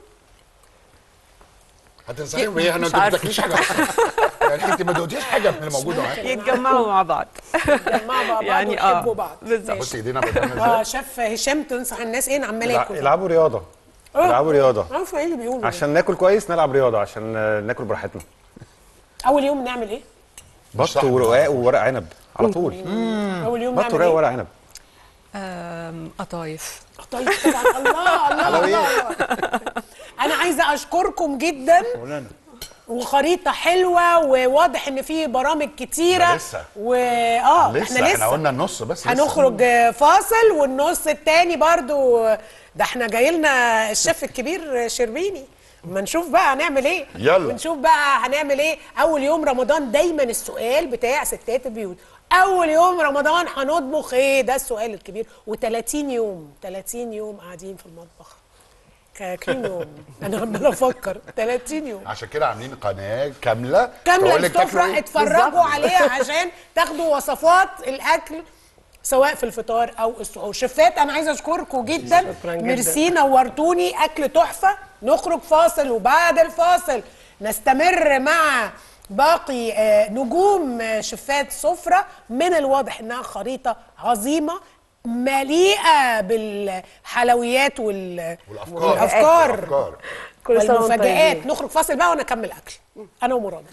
هتنصحيهم ايه انا مش انت ما عارفة. بتاكليش حاجه أصلاً. يعني انت ما دوقتيش حاجه من اللي موجوده معاك يتجمعوا مع بعض مع بعض يعني ويحبوا اه بعض بالظبط بصي ايدينا بتعمل اه ازاي شاف هشام تنصح الناس ايه عمال الع- ياكل العبوا رياضه العبوا رياضه عارفه ايه اللي بيقولوا عشان ناكل كويس نلعب رياضه عشان آه، ناكل براحتنا اول يوم نعمل ايه بط صح. ورقاق وورق عنب على طول اول يوم بط نعمل ورقاق ايه وورق عنب آم، قطايف طيب طبعا الله الله الله, الله. انا عايزه اشكركم جدا مولانا وخريطه حلوه وواضح ان في برامج كتيره ده لسه. و اه لسه احنا احنا لسه قلنا النص بس لسه. هنخرج فاصل والنص التاني برضو ده احنا جاي لنا الشيف الكبير شربيني ما نشوف بقى هنعمل ايه يلا. ونشوف بقى هنعمل ايه اول يوم رمضان دايما السؤال بتاع ستات البيوت اول يوم رمضان هنطبخ ايه ده السؤال الكبير و30 يوم 30 يوم قاعدين في المطبخ ك- كام يوم انا عمال افكر 30 يوم عشان كده عاملين قناه كامله كامله تقول لك تاكلوا السفره إيه. اتفرجوا عليها عشان تاخدوا وصفات الاكل سواء في الفطار او السحور شفات انا عايزه اشكركم جدا شكراً جداً. ميرسي نورتوني اكل تحفه نخرج فاصل وبعد الفاصل نستمر مع باقي آه، نجوم آه، شفات سفرة من الواضح انها خريطة عظيمة مليئة بالحلويات وال... والافكار والافكار والافكار كل سنه وانتم والمفاجآت طيبين. نخرج فاصل بقى وانا اكمل اكل انا ومراد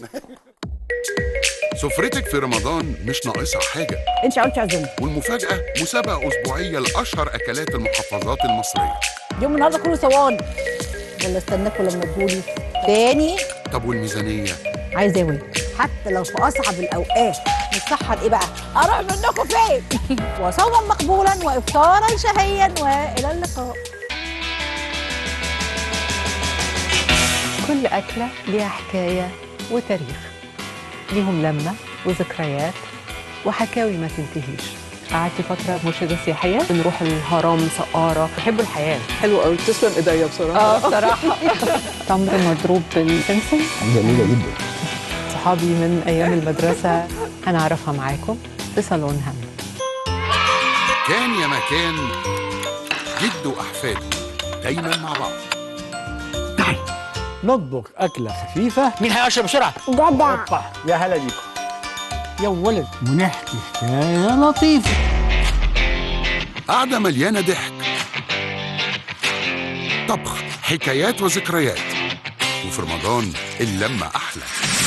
سفرتك في رمضان مش ناقصها حاجة انت قلت عزمت والمفاجأة مسابقة أسبوعية لأشهر أكلات المحافظات المصرية يوم النهارده كله صوان ولا استناكم لما تقولي تاني طب والميزانية عايزه ايه حتى لو في اصعب الاوقات نتسحر ايه بقى اروح منكم فين وصوما مقبولا وافطارا شهيا والى اللقاء كل أكلة ليها حكاية وتاريخ ليهم لمة وذكريات وحكاوي ما تنتهيش قعدت فترة مرشدة سياحية بنروح الهرم سقارة بحبوا الحياة حلو قوي تسلم ايديا بصراحه اه بصراحة تمر مضروب بالسمسم جميلة جدا صحابي من أيام المدرسة هنعرفها معاكم في صالون هم كان يا مكان جد وأحفاد دايما مع بعض نطبخ أكلة خفيفة مين هيشرب بسرعة؟ جدع يا هلا بيكم يا ولد ونحكي حكاية لطيفة قعدة مليانة ضحك طبخ حكايات وذكريات وفي رمضان اللمة أحلى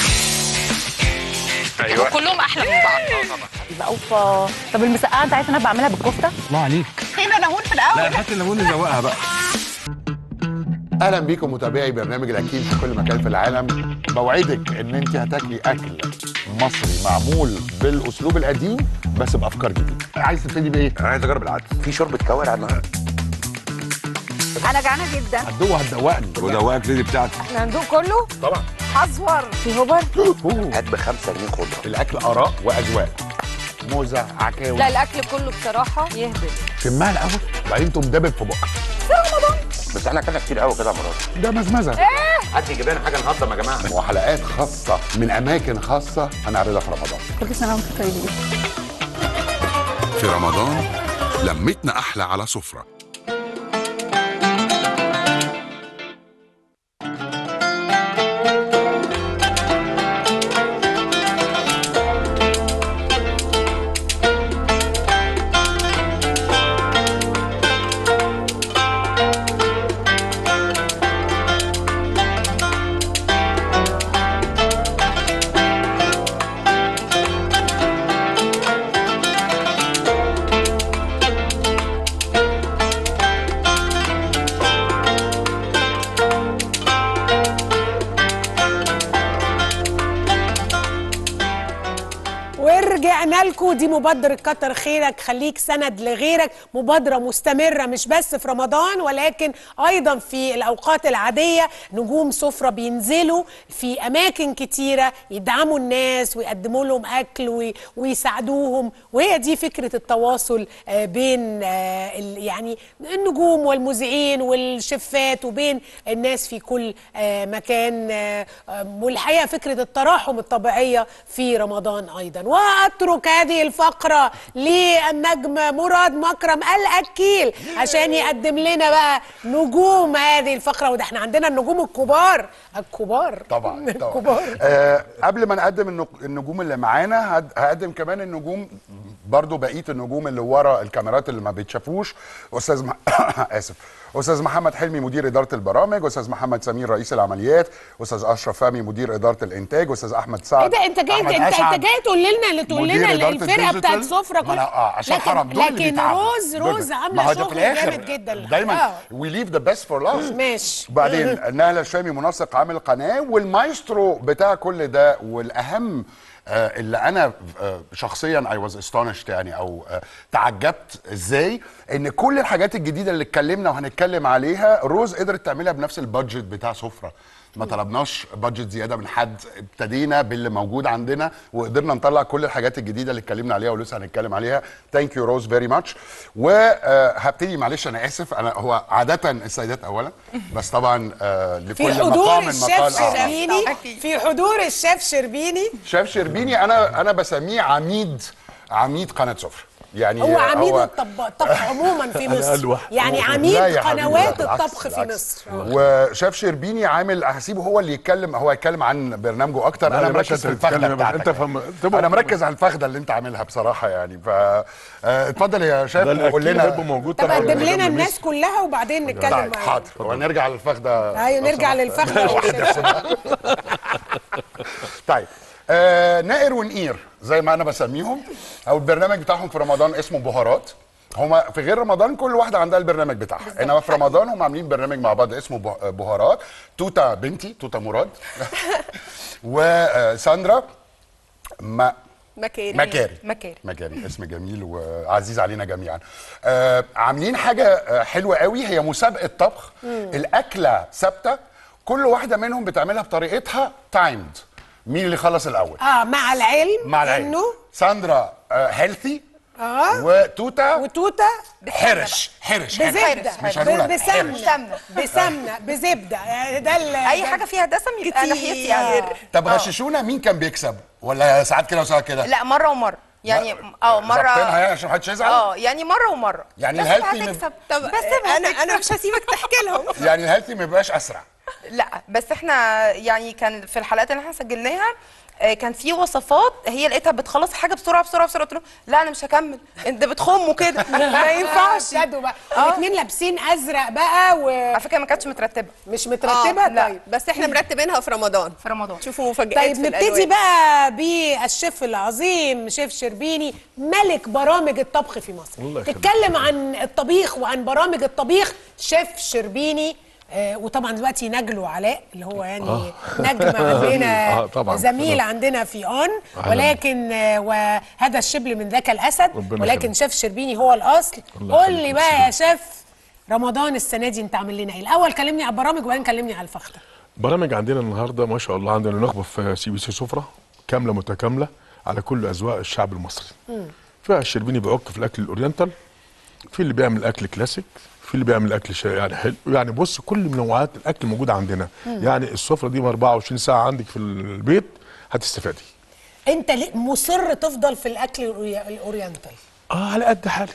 كلهم احلى من بعض يبقى اوفا طب المسقعة انت عايز انا بعملها بالكفتة؟ الله عليك فين انا في الاول لا هات الليمون نزوقها بقى اهلا بيكم متابعي برنامج الاكيل في كل مكان في العالم بوعدك ان انت هتاكلي اكل مصري معمول بالاسلوب القديم بس بافكار جديده عايز تبتدي بايه انا عايز اجرب العدس في شوربة كوارع النهاردة انا جعانه جدا هتدوق هتدوقني ودوقك ليدي بتاعتي احنا هندوق كله طبعا اصفر في هوبر هات بخمسة جنيه خضرة الاكل اراء واذواق موزه عكاوي لا الاكل كله بصراحه يهبل شمها الاول وبعدين تقوم دابب في بقك بس احنا كنا كتير قوي كده يا مراد ده مزمزه هات لي جبان حاجه نهضم يا جماعه وحلقات خاصه من اماكن خاصه هنعرضها في رمضان كل سنة وانتم طيبين في رمضان لمتنا أحلى على سفرة ورجعنا لكم دي مبادرة كتر خيرك خليك سند لغيرك مبادرة مستمرة مش بس في رمضان ولكن أيضا في الأوقات العادية نجوم سفرة بينزلوا في أماكن كتيرة يدعموا الناس ويقدموا لهم أكل وي- ويساعدوهم وهي دي فكرة التواصل آه، بين آه، ال- يعني النجوم والمذيعين والشفات وبين الناس في كل آه، مكان آه، آه، والحقيقة فكرة التراحم الطبيعية في رمضان أيضا وأترك هذه الفقرة للنجم مراد مكرم الأكيل عشان يقدم لنا بقى نجوم هذه الفقرة وده احنا عندنا النجوم الكبار الكبار طبعا طبعا الكبار آه قبل ما نقدم النج- النجوم اللي معانا هد- هقدم كمان النجوم برضو بقيه النجوم اللي ورا الكاميرات اللي ما بيتشافوش استاذ مح... اسف استاذ محمد حلمي مدير اداره البرامج استاذ محمد سمير رئيس العمليات استاذ اشرف فهمي مدير اداره الانتاج استاذ احمد سعد ايه ده انت جاي أحمد انت انت, أسعد، انت جاي تقول لنا اللي تقول مدير لنا إدارة الفرقه الديجيتال. بتاعت سفره ما أنا- اه عشان لكن حرام دول اللي لكن بيتعبوا. روز دول- روز ما عامله هو ده في شغل الآخر. جامد جدا دايما آه. وي ليف ذا بيست فور لاست ماشي بعدين نهله الشامي منسق عامل قناه والمايسترو بتاع كل ده والاهم آه، اللي انا آه، شخصيا اي واز استونشت يعني او آه، تعجبت ازاي ان كل الحاجات الجديده اللي اتكلمنا وهنتكلم عليها روز قدرت تعملها بنفس البادجت بتاع سفره ما طلبناش بادجت زياده من حد ابتدينا باللي موجود عندنا وقدرنا نطلع كل الحاجات الجديده اللي اتكلمنا عليها ولسه هنتكلم عليها ثانك يو روز فيري ماتش وهبتدي معلش انا اسف انا هو عاده السيدات اولا بس طبعا آه، في لكل حضور مقام الشيف مقال آه. شربيني في حضور الشيف شربيني شاف شربيني انا انا بسميه عميد عميد قناه سفره يعني هو عميد الطب- الطبخ عموما في أنا مصر ألوح. يعني لا عميد يا حبيبي، قنوات لا، بالعكس، الطبخ في بالعكس. مصر وشاف شربيني عامل هسيبه هو اللي يتكلم هو هيتكلم عن برنامجه اكتر لا انا يا باشا، مركز في أنت تتكلم الفخده يا باشا، بتاعتك أنت فهم- تبقى- انا مركز على الفخده اللي انت عاملها بصراحه يعني ف آه، اتفضل يا شيف ده الأكيل وقول لنا هيبقى موجود طب طبعاً. قدم لنا قدام الناس كلها وبعدين نتكلم طيب معاهم حاضر ونرجع للفخده ايوه نرجع للفخده طيب آه نائر ونقير زي ما انا بسميهم او البرنامج بتاعهم في رمضان اسمه بهارات هما في غير رمضان كل واحده عندها البرنامج بتاعها انما في رمضان هم عاملين برنامج مع بعض اسمه به- بهارات توتا بنتي توتا مراد وساندرا ما مكاري مكاري مكاري مكاري اسم جميل وعزيز علينا جميعا آه عاملين حاجه آه، حلوه قوي هي مسابقه طبخ مم. الاكله ثابته كل واحده منهم بتعملها بطريقتها تايمد مين اللي خلص الاول اه مع العلم مع العلم انه ساندرا هيلثي اه وتوتا وتوتا حرش حرش بزبده مش هنقولها ب- بسمنه سمنة. بسمنه بزبده يعني ده ال- اي ده- حاجه فيها دسم يبقى ناحيتي أنا. طب آه. غششونا مين كان بيكسب ولا ساعات كده وساعات كده لا مره ومره يعني اه مره ظابطينها يعني عشان محدش يزعل اه يعني مره ومره يعني بس الهيلثي من- هتكسب طب بس انا انا مش هسيبك تحكي لهم يعني الهيلثي ما يبقاش اسرع لا بس احنا يعني كان في الحلقات اللي احنا سجلناها آه، كان في وصفات هي لقيتها بتخلص حاجه بسرعه بسرعه بسرعه قلت له لا انا مش هكمل انت بتخمه كده ما ينفعش جدوا بقى الاثنين لابسين ازرق بقى و على فكره ما كانتش مترتبه مش مترتبه لا طيب بس احنا مرتبينها في رمضان في رمضان شوفوا مفاجآت طيب في نبتدي الألوان. بقى بالشيف العظيم شيف شربيني ملك برامج الطبخ في مصر الله يخليك. تتكلم عن الطبيخ وعن برامج الطبيخ شيف شربيني آه وطبعا دلوقتي نجل وعلاء اللي هو يعني آه. نجم عندنا آه، طبعاً. زميل طبعاً. عندنا في اون أهلاً. ولكن آه وهذا الشبل من ذاك الاسد ربنا ولكن يخليك. شيف شربيني هو الاصل الله قول يخليك لي بقى يا شيف رمضان السنه دي انت عامل لنا ايه الاول كلمني على البرامج وبعدين كلمني على الفخده برامج عندنا النهارده ما شاء الله عندنا نخبه في سي بي سي سفره كامله متكامله على كل اذواق الشعب المصري فيها الشربيني بيعك في الاكل الاورينتال في اللي بيعمل اكل كلاسيك في اللي بيعمل اكل شا- يعني حلو يعني بص كل منوعات الاكل موجوده عندنا مم. يعني السفره دي ب 24 ساعه عندك في البيت هتستفادي انت ليه مصر تفضل في الاكل الأوري- الاورينتال اه على قد حالي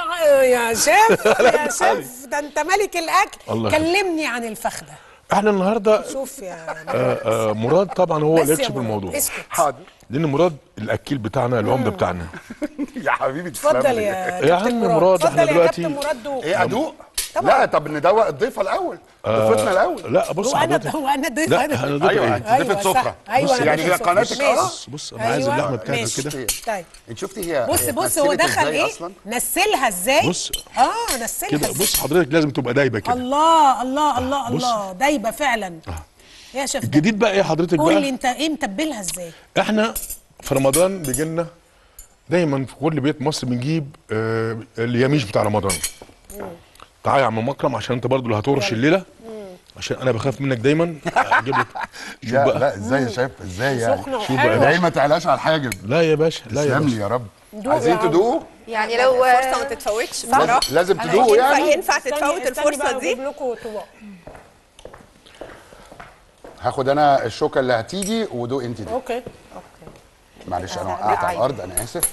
يا شيف على يا قد حالي. شيف ده انت ملك الاكل الله يخليك. كلمني عن الفخده احنا النهارده شوف يا آه آه مراد طبعا هو بس اللي يا يكشف مراد، الموضوع اسكت. حاضر لان مراد الاكيل بتاعنا العمده بتاعنا يا حبيبي اتفضل تسلم لي. يا يا كابتن عم مراد مراد، احنا اتفضل يا دلوقتي- كابتن مراد دوق ايه ادوق لا طب ندوق الضيفه الاول ضيفتنا الاول لا بص هو انا حضرتك هو انا ضيف لا انا احنا ضيف ايوه ايه انت ضيفه أيوة، سفره صح. أيوة، أنا يعني ضيفة هي سفرة. قناتك ماشي. اه بص بص انا عايز أيوة، اللحمه بتاعتك ماشي. كده طيب انت شفتي هي بص هي بص هو اتنسلت دخل إزاي ايه أصلاً؟ نسلها ازاي بص اه نسلها كده إزاي؟ بص حضرتك لازم تبقى دايبه كده الله الله الله بص. الله دايبه فعلا يا شيف ده. الجديد بقى ايه حضرتك قول لي بقى انت ايه متبلها ازاي احنا في رمضان بيجي لنا دايما في كل بيت مصر بنجيب آه اليميش بتاع رمضان تعالى يا عم مكرم عشان انت برضو اللي هتورش الليله عشان انا بخاف منك دايما اجيب لك شوف لا بقى لا ازاي يا شايف ازاي يعني سخنة شوف وحلوة. بقى ازاي ما تعلاش على الحاجب لا يا باشا لا يا تسلم لي باشا يا رب دوق عايزين يا عم. تدوقوا يعني لو فرصه ما تتفوتش بصراحه لازم أنا تدوقوا ينفع- يعني ينفع استني- تتفوت استني الفرصه بقى دي أجيب لكم طبق هاخد انا الشوكه اللي هتيجي ودوق انت دي اوكي معلش انا وقعت على الارض انا اسف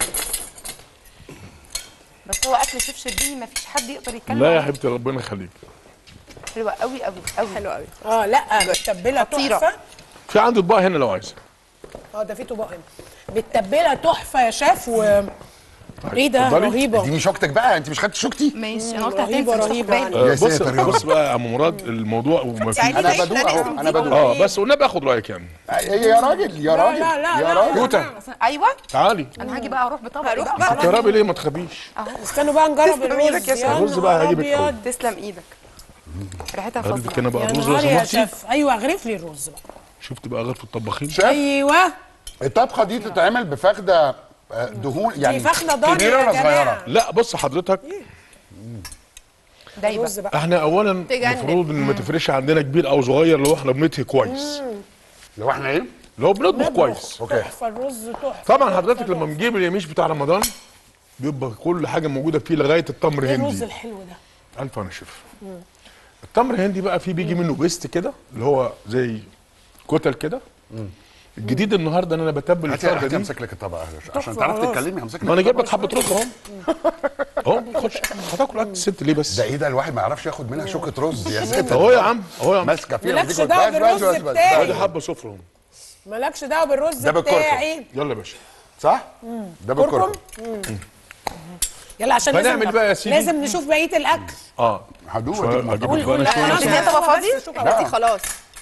بس هو اكل شيف شربيني ما فيش حد يقدر يتكلم لا يا عنه. حبيبتي ربنا يخليك حلوه قوي قوي قوي حلوه قوي اه لا متبله خطيرة. تحفه في عندي اطباق هنا لو عايز اه ده في طبق هنا بالتبله تحفه يا شيف و ايه ده اتفضلي. رهيبه اديني شوكتك بقى انت مش خدتي شوكتي ماشي انا قلت رهيبة، هتنسى رهيبة. رهيبه آه يا بص ساتر يا بص رب. بقى يا عم مراد الموضوع وما فيه يعني انا إحنا بدوق اهو لازم انا بدوق اه بس والنبي اخد رايك يعني يا راجل يا لا، راجل لا، لا، يا لا. راجل توته ايوه تعالي انا هاجي بقى اروح بطبق هروح بقى تهربي ليه ما تخافيش استنوا بقى نجرب تسلم إيدك الرز يا شيف. الرز بقى نهار هجيبك أبيض. تسلم ايدك ريحتها هديك فظيعه انا بقى يا الرز لو نهار يا سمحتي شيف ايوه اغرف لي الرز بقى شفت بقى غرفه الطباخين شيف ايوه الطبخه دي تتعمل بفخده آه، دهون يعني فخدة ضاني كبيره يا ولا جماعة. صغيره؟ لا بص حضرتك دايبه الرز بقى احنا اولا تجنن. المفروض ان ما تفرقش عندنا كبير او صغير لو احنا بنطهي كويس لو احنا ايه؟ لو بنطبخ كويس اوكي تحفه الرز تحفه طبعا حضرتك لما بنجيب اليميش بتاع رمضان بيبقى كل حاجه موجوده فيه لغايه التمر ايه الرز هندي الحلو ده الف انا شيف التمر هندي بقى فيه بيجي منه بيست كده اللي هو زي كتل كده الجديد النهارده ان انا بتبل هاتي الفرده هاتي دي امسك لك الطبق عشان تعرف تتكلمي همسك لك ما انا جايب لك الطبق. حبه رز اهو اهو خش هتاكل اكل الست ليه بس ده ايه ده الواحد ما يعرفش ياخد منها شوكه رز يا ست اهو يا عم اهو يا عم ماسكه فيها مالكش وديك دعوة بس- بس- بالرز بس- بس- بتاعي. ادي حبه سفره اهو مالكش دعوه بالرز ده بالكركم. بتاعي يلا يا باشا صح؟ ده بالكركم يلا عشان هنعمل لازم بقى يا سيدي. لازم نشوف بقيه الاكل اه هدوق شوية- أديك اجيب قول- لك بقى انا قول. شويه خلاص. انت طبق فاضي بس شكرا. دلوقتي خلاص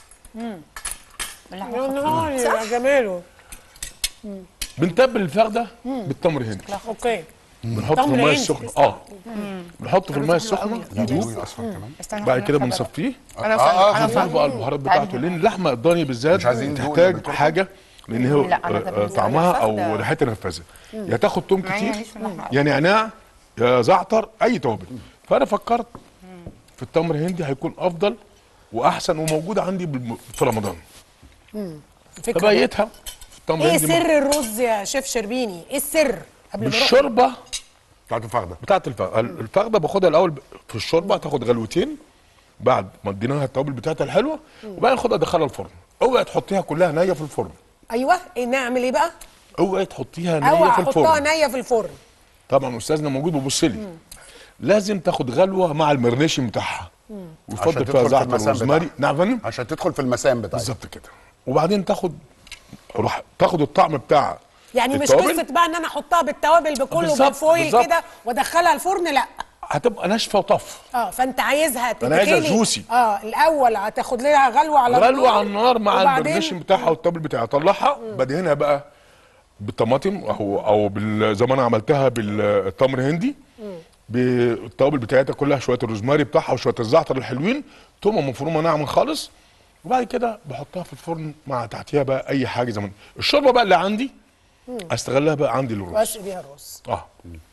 يا نهار يا جماله بنتبل الفخده بالتمر هندي اوكي بنحطه في تمر الميه هندي. السخنه اه بنحطه في الميه السخنه يدوب اصفر كمان بعد كده بنصفيه انا آه، آه، نضيف بقى البهارات بتاعته لان اللحمه الضاني بالذات مش عايزين ندوق تحتاج بالكركم؟ حاجه لان هو لا، أنا ده آه، بالنسبة طعمها للفخدة- او ريحتها نفاذه يا تاخد توم مع إني كتير ماليش في اللحمة يا نعناع يا زعتر اي توابل فانا فكرت في التمر الهندي هيكون افضل واحسن وموجود عندي بالم- في رمضان فكرة. فبقيتها في التمر ايه الهندي سر الرز يا شيف شربيني ايه السر قبل ما نروح بالشوربه بتاعت الفخده بتاعت الفخده الفخده باخدها الاول ب- في الشوربه تاخد غلوتين بعد ما اديناها التوابل بتاعتها الحلوه وبعدين خدها ادخلها الفرن اوعي تحطيها كلها نيه في الفرن ايوه ايه نعمل ايه بقى اوعي تحطيها او نيه في احطها الفرن نيه في الفرن طبعا استاذنا موجود بيبص لي لازم تاخد غلوه مع المرنيشن بتاعها عشان ويفضل تدخل فيها في زعتر المسام وروزماري بتاعها. نعم يا فندم عشان تدخل في المسام بتاعتها بالظبط كده وبعدين تاخد روح تاخد الطعم بتاع يعني مش التوابل، قصه بقى ان انا احطها بالتوابل بكله بالظبط، بالفويل بالظبط. كده وادخلها الفرن لا هتبقى ناشفه وطف اه فانت عايزها أنا عايزها تتغلي. جوسي. اه الاول هتاخد لها غلوه على غلوه النار على النار مع وبعدين- المرنيشن بتاعها والتوابل بتاعها اطلعها بدهنها بقى بالطماطم او او بال- زي ما انا عملتها بالتمر هندي بالتوابل بتاعتها كلها شويه الروزماري بتاعها وشويه الزعتر الحلوين تومه مفرومه ناعمه خالص وبعد كده بحطها في الفرن مع تحتيها بقى اي حاجه زي ما الشوربه بقى اللي عندي استغلها بقى عندي للرز واسقي بيها الرز اه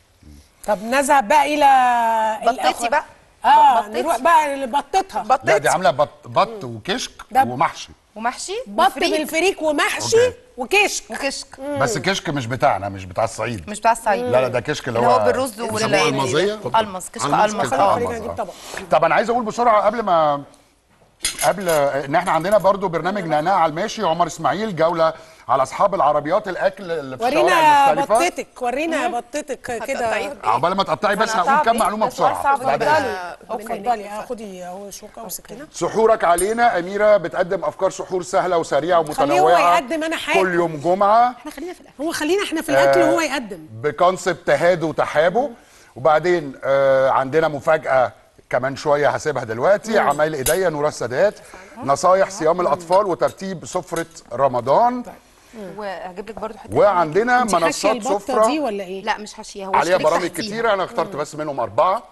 طب نذهب بقى الى بطيتي الأخ- بقى اه بطيتي. نروح بقى لبطتها لا دي عامله بط بط وكشك ده- ومحشي ومحشي بط وفريك بالفريك ومحشي أوكي. وكشك وكشك بس كشك مش بتاعنا مش بتاع الصعيد مش بتاع الصعيد لا لا ده كشك اللي اللي هو هو بالرز بيسموه وال المزيه المص كشك المص المص كده. اه خلينا المص، نجيب آه. طبق طب انا عايز اقول بسرعه قبل ما قبل ان احنا عندنا برضو برنامج نعناع على الماشي عمر اسماعيل جوله على اصحاب العربيات الاكل اللي في الشوارع ورينا المختلفه بطتك ورينا بطتك كده عقبال ما تقطعي بس هقول كام معلومه بسرعه بعد إذنك. اتفضلي اه خدي اهو شوكه وسكينه سحورك علينا اميره بتقدم افكار سحور سهله وسريعه خليه هو ومتنوعه يقدم انا حاجه كل يوم جمعه احنا خلينا في الاكل هو خلينا احنا في الاكل آه، وهو يقدم بكونسبت تهادوا وتحابوا وبعدين آه عندنا مفاجاه كمان شويه هسيبها دلوقتي عمايل ايديا نورا السادات نصايح صيام الاطفال وترتيب سفره رمضان وهجيب لك برضو حته وعندنا انت حاشيه منصات البطه سفره دي ولا ايه لا مش حاشيه هو عليها شريط برامج تحتيها. كتيره انا اخترت بس منهم اربعه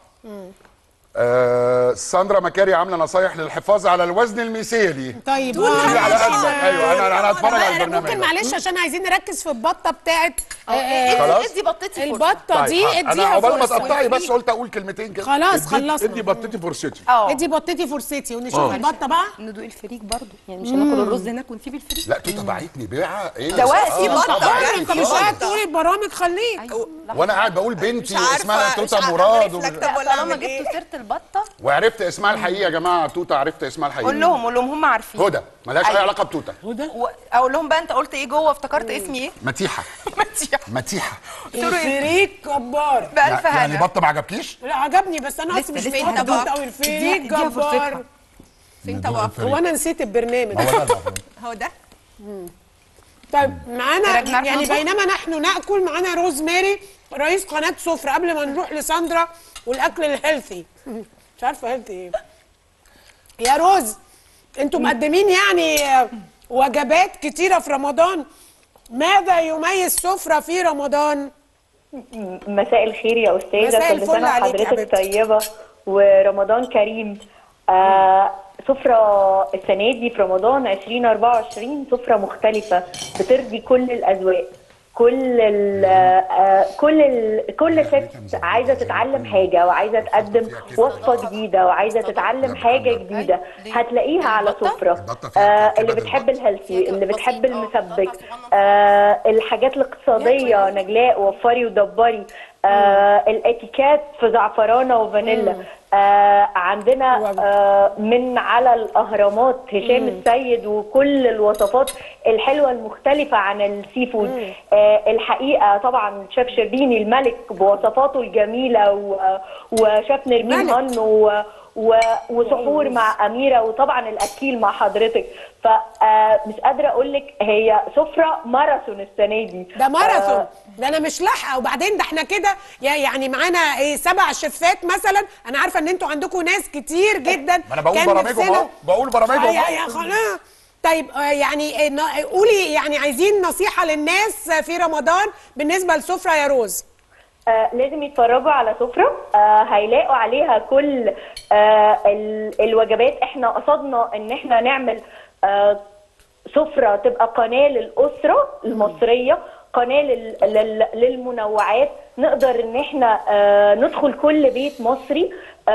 آه ساندرا مكاري عامله نصايح للحفاظ على الوزن المثالي طيب دي على قدك ايوه انا انا هتفرج على أنا البرنامج ممكن ده. معلش عشان عايزين نركز في البطه بتاعت آه، ادي خلاص. ادي بطتي فرصة. البطه دي طيب، انا اديها عقبال ما فرصه تقطعي بس قلت اقول كلمتين كده خلاص ادي خلصنا بطتي فرصتي اه ادي بطتي فرصتي ونشوف آه. البطه بقى ندوق الفريك برضو يعني مش هناخد الرز هناك ونسيب الفريك لا توته بعتني بيعه ايه ده وقتي آه، بطة. طبعاً. انت مش قاعد تقول البرامج خليك وانا قاعد بقول بنتي مش عارفة- اسمها مش توته عارفة مراد أعرف ومش- لك طب ولا طالما أعمل إيه؟ جبتوا سيره البطه وعرفت اسمها الحقيقي يا جماعه توته عرفت اسمها الحقيقي قول لهم قول لهم هم عارفين هدى ملهاش اي أيوة. علاقه بتوته و- اقول لهم بقى انت قلت ايه جوه افتكرت اسمي ايه متيحه متيح متيحه الفريك جبار بألف يعني هنا بطه ما عجبكيش لا عجبني بس انا لسه- اصلا مش لسه بقيت هدوق. ابط او الفريك اديها- اديها فرصتها. جبار فين طبق هو انا نسيت البرنامج هو ده طيب معانا رجعنا يعني نطبخ. بينما نحن ناكل معانا روز ماري رئيس قناه سفره قبل ما نروح لساندرا والاكل الهيلثي مش عارفه هيلثي ايه يا روز انتوا مقدمين يعني آه، وجبات كتيره في رمضان ماذا يميز سفره في رمضان مساء الخير يا استاذه مساء كل الفل سنه عليك يا وحضرتك حبيبتي. طيبه ورمضان كريم آه سفرة السنة دي في رمضان 2024 سفرة مختلفة بترضي كل الأذواق كل ال آه كل ال كل ست عايزة تتعلم حاجة وعايزة تقدم وصفة جديدة وعايزة تتعلم حاجة جديدة هتلاقيها على سفرة آه اللي بتحب الهيلثي اللي بتحب المسبك آه الحاجات الاقتصادية نجلاء وفري ودبري آه الاتيكات في زعفرانة وفانيلا آه عندنا آه من على الاهرامات هشام السيد وكل الوصفات الحلوه المختلفه عن السي فود آه الحقيقه طبعا شيف شربيني الملك بوصفاته الجميله و- وشيف نرمين ملك. هن و و- وسحور مع اميره وطبعا الاكيل مع حضرتك فمش قادره اقول لك هي سفره ماراثون السنه دي ده ماراثون آه، ده انا مش لاحقه وبعدين ده احنا كده يا- يعني معانا ايه سبع شفات مثلا انا عارفه ان انتوا عندكم ناس كتير جدا ما أنا بقول كان برامجهم نفسنا- أهو، بقول برامجهم آه، يا أهو. يا خلاص طيب آه، يعني آه، نا- قولي يعني عايزين نصيحه للناس في رمضان بالنسبه للسفره يا روز آه لازم يتفرجوا على سفرة آه هيلاقوا عليها كل آه ال- الوجبات احنا قصدنا ان احنا نعمل آه سفرة تبقى قناة للأسرة المصرية قناة لل- لل- للمنوعات نقدر ان احنا آه ندخل كل بيت مصري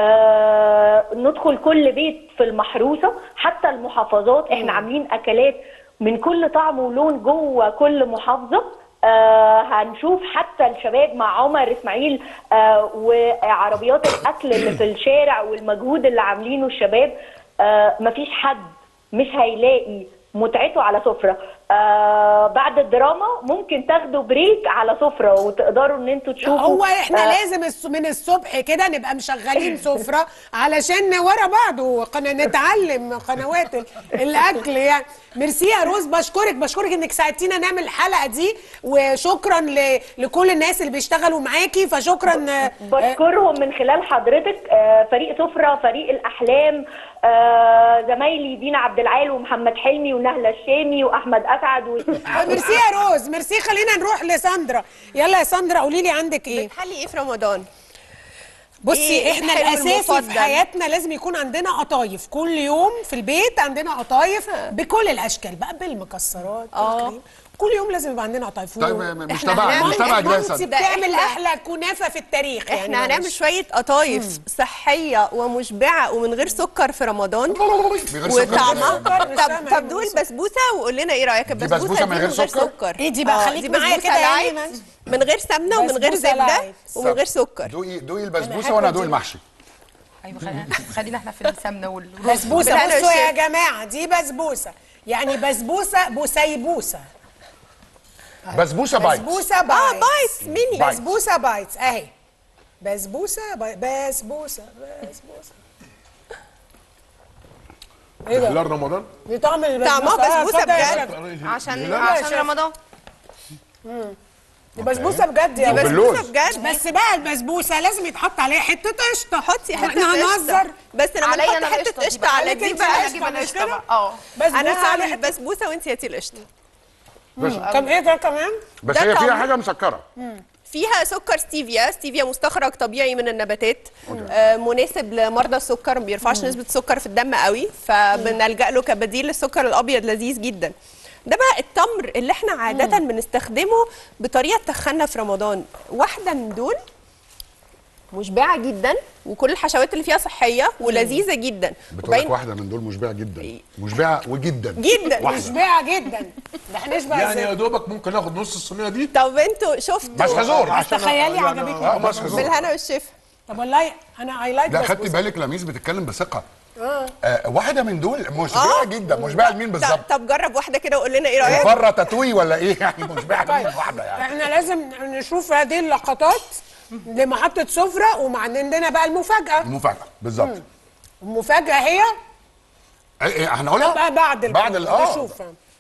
آه ندخل كل بيت في المحروسة حتى المحافظات احنا عاملين اكلات من كل طعم ولون جوه كل محافظة آه هنشوف حتى الشباب مع عمر اسماعيل آه وعربيات الاكل اللي في الشارع والمجهود اللي عاملينه الشباب آه مفيش حد مش هيلاقي متعته على سفره آه بعد الدراما ممكن تاخدوا بريك على سفره وتقدروا ان انتوا تشوفوا هو احنا آه، لازم الس- من الصبح كده نبقى مشغلين سفره علشان ورا بعض وقنا- نتعلم قنوات ال- الاكل يعني ميرسي يا روز بشكرك بشكرك انك ساعدتينا نعمل الحلقه دي وشكرا ل... لكل الناس اللي بيشتغلوا معاكي فشكرا آه، بشكرهم من خلال حضرتك آه، فريق سفرة فريق الأحلام آه، زمايلي دينا عبد العال ومحمد حلمي ونهلة الشامي وأحمد أسعد و... ميرسي يا روز ميرسي خلينا نروح لساندرا يلا يا ساندرا قولي لي عندك ايه بتحلي ايه في رمضان بصي إيه احنا الحلو الاساسي المفضل؟ في حياتنا لازم يكون عندنا قطايف كل يوم في البيت عندنا قطايف بكل الاشكال بقى بالمكسرات بالكريم كل يوم لازم يبقى عندنا قطايف طيب، و- مش إحنا تبع- هنعمل- مش تبع مامتي جلسة. بتعمل إحنا- احلى كنافه في التاريخ يعني احنا هنعمل معلش. شويه قطايف صحيه ومشبعه ومن غير سكر في رمضان غير سكر. وطعمها مش طب سامع طب دوق البسبوسه وقول لنا ايه رايك دي بسبوسة من غير سكر؟ إيه دي بقى؟ آه، خليك دي معايا بسبوسة كده يا لايت أيمن. من غير سمنه ومن غير بسبوسة زبده لايت. ومن غير سكر دوقي دوقي البسبوسه وانا ادوق المحشي ايوه خلينا خلينا احنا في السمنه والرز بسبوسه بالهنا بصوا يا والشفا. جماعه دي بسبوسه يعني بسبوسه بوسيبوسه بسبوسه بايت بسبوسه بايتس اه بايتس ميني بايتس. بسبوسه بايتس اهي بسبوسه باي- بسبوسه بسبوسه ايه ده؟ خلال رمضان دي طعم البسبوسه طعمها آه، بسبوسة اتفضل يا بجد. شيف. عشان لا، يا عشان شيف. رمضان دي بسبوسه بجد يا دي ولد. بسبوسه باللوز. بجد بس بقى البسبوسه لازم يتحط عليها حته قشطه حطي حته احنا قشطة. هنهزر بس لما عليا نحط أنا حته القشطة دي قشطه بقى. على عليك دي انت بقى القشطة، اجيب مش القشطه كده؟ بقى اه بسبوسه انا على هعمل حته بسبوسه وانت هاتي القشطه طب ايه ده كمان؟ بس ده هي فيها طعم. حاجه مسكره فيها سكر ستيفيا ستيفيا مستخرج طبيعي من النباتات آه مناسب لمرضى السكر ما بيرفعش نسبه السكر في الدم قوي فبنلجا له كبديل للسكر الابيض لذيذ جدا ده بقى التمر اللي احنا عاده بنستخدمه بطريقه تخنا في رمضان واحده من دول مشبعه جدا وكل الحشوات اللي فيها صحيه ولذيذه جدا بتقول لك واحده من دول مشبعه جدا مشبعه وجدا جدا واحده مشبعه جدا ده هنشبع يعني ازاي؟ يا دوبك ممكن ناخد نص الصينيه دي طب انتوا شفتوا مسح زور عشان تخيلي يعني عجبتني اه مسح زور بالهنا والشفا طب والله انا اي لايك لا خدتي بالك لميس بتتكلم بثقه آه واحده من دول مشبعه جدا مشبعه لمين بالظبط طب, طب جرب واحده كده وقول لنا ايه رايك بره تاتوي ولا ايه يعني مشبعه لمين واحده يعني احنا لازم نشوف هذه اللقطات لمحطة سفرة وعندنا بقى المفاجأة المفاجاه بالظبط المفاجأة هي إيه إيه هنقولها بقى بعد بعد ال- اه نشوف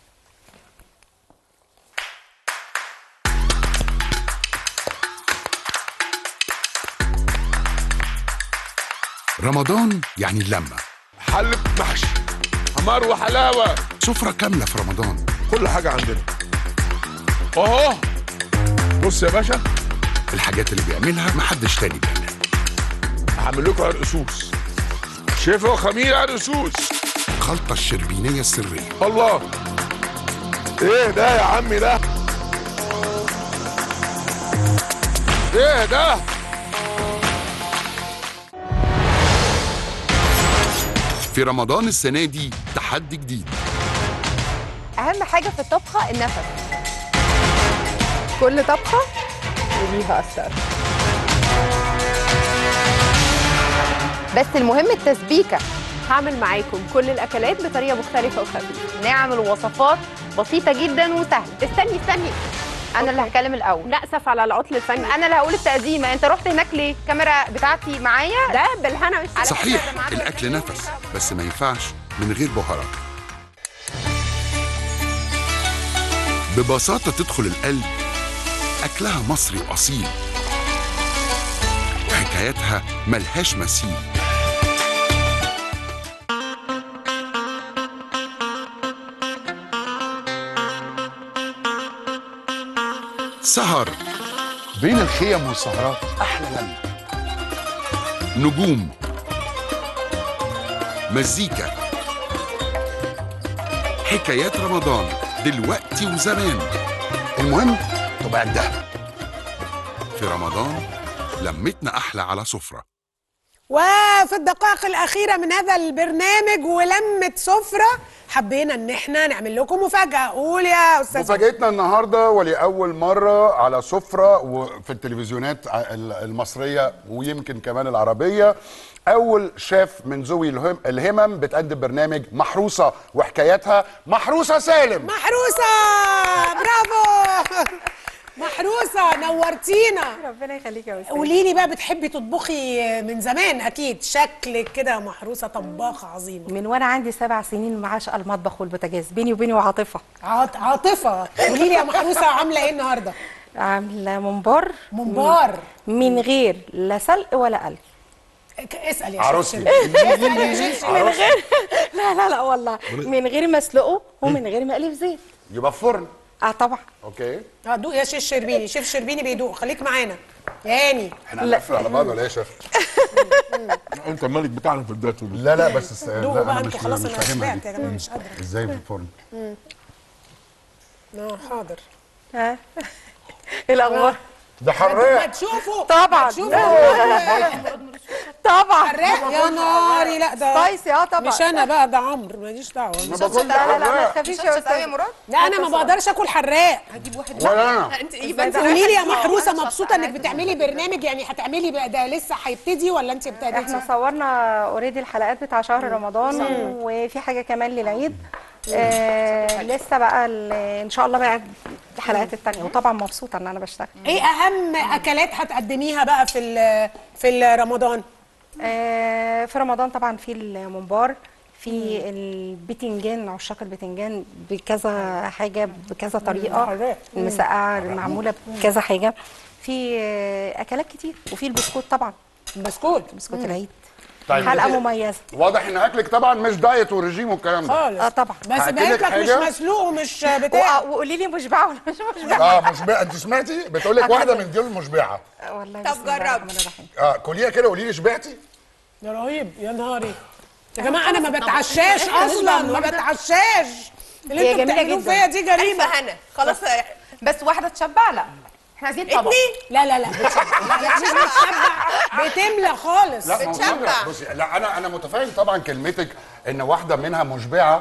رمضان يعني اللمة حلة محشي حمار وحلاوه سفرة كاملة في رمضان كل حاجه عندنا اهو بص يا باشا الحاجات اللي بيعملها محدش تاني بيعملها هعمل لكم عرق سوس شفا وخمير عرق سوس الخلطة الشربينية السرية الله ايه ده يا عمي ده ايه ده في رمضان السنة دي تحدي جديد اهم حاجه في الطبخه النفس كل طبخه وليها اسرار بس المهم التسبيكه هعمل معاكم كل الاكلات بطريقه مختلفه وخفيفه نعمل وصفات بسيطه جدا وسهله استني استني انا اللي هتكلم الاول نأسف على العطل الفني انا اللي هقول التقديمه انت رحت هناك ليه الكاميرا بتاعتي معايا ده بالهنا والشفا صحيح الأكل نفس بس ما ينفعش من غير بهارات ببساطة تدخل القلب أكلها مصري أصيل حكاياتها ملهاش مثيل سهر بين الخيم والسهرات احلى لمه نجوم مزيكا حكايات رمضان دلوقتي وزمان المهم تبقى قدها في رمضان لمتنا أحلى على سفرة وفي الدقائق الأخيرة من هذا البرنامج ولمة سفرة حبينا إن احنا نعمل لكم مفاجأة قول يا أستاذ مفاجأتنا النهارده ولأول مرة على سفرة وفي التلفزيونات المصرية ويمكن كمان العربية أول شيف من ذوي الهم- الهمم بتقدم برنامج محروسة وحكاياتها محروسة سالم محروسة برافو محروسة نورتينا ربنا يخليك يا استاذ قولي لي بقى بتحبي تطبخي من زمان أكيد شكلك كده محروسة طباخة عظيمة من وانا عندي سبع سنين معاشقه المطبخ والبوتاجاز بيني وبيني وعاطفه عاط- عاطفة قولي لي يا محروسة عاملة إيه النهاردة؟ عامله ممبار ممبار. من غير لا سلق ولا قلب اسأل يا عروستي. شيخ من غير لا لا لا والله من غير مسلقه ومن غير مقلي في زيت يبقى في فرن اه طبعا اوكي اه دوق يا شيف شربيني شيف شربيني بيدوق خليك معانا يا هاني احنا هنقفل على بعض ولا ايه يا شيف؟ انت الملك بتاعنا في الدايت لا لا بس است... دوقوا لا بقى انا انتوا مش خلاص مش انا فاهمها شبعت يا دي. جماعه مش قادره ازاي في الفرن؟ اه حاضر ها ايه الاخبار ده ما حراق تشوفوا طبعا تشوفوا طبعا حراق يا ناري لا ده سبايسي اه طبعا مش انا بقى ده عمرو ماليش دعوه ما باكلش لا لا لا ما حراق تخافيش مش يا قوي يا استاذ مراد لا انا ما بقدرش اكل حراق ولا انا انت يبقى انت قولي لي يا رايحة- محروسه أنا مبسوطه انك شاطرة. بتعملي برنامج يعني هتعملي بقى ده لسه هيبتدي ولا انت ابتديتي؟ احنا صورنا اوريدي الحلقات بتاع شهر رمضان وفي حاجه كمان للعيد آه لسه بقى ال- ان شاء الله بقى الحلقات التانية وطبعا مبسوطه ان انا بشتغل ايه اهم اكلات هتقدميها بقى في ال- في رمضان؟ آه في رمضان طبعا في الممبار في البتنجان عشاق البتنجان بكذا حاجه بكذا طريقه حراق. المسقعه معموله بكذا حاجه في آه، اكلات كتير وفي البسكوت طبعا بسكوت بسكوت العيد طيب حلقه انت- مميزه واضح ان اكلك طبعا مش دايت ورجيم والكلام ده خالص اه طبعا بس هأكلك بقيت لك مش حاجة؟ مسلوق ومش بتاع وقولي لي مشبعه ولا مش مشبعه اه مشبعه انت سمعتي بتقول لك واحده من دول مشبعه والله طب بسم الله جرب. الرحمن الرحيم. اه كليها كده قولي لي شبعتي يا رهيب يا نهاري يا جماعه انا ما بتعشاش اصلا ما بتعشاش اللي هي انتوا جميلة بتعملوه جدا. فيا دي الف جريمه هنا خلاص بس واحده تشبع لا احنا عايزين طبق اتنين لا لا لا بتشبع لا، مش بتشبع بتملى خالص لا موجودة. بصي لا انا انا متفاهم طبعا كلمتك ان واحده منها مشبعه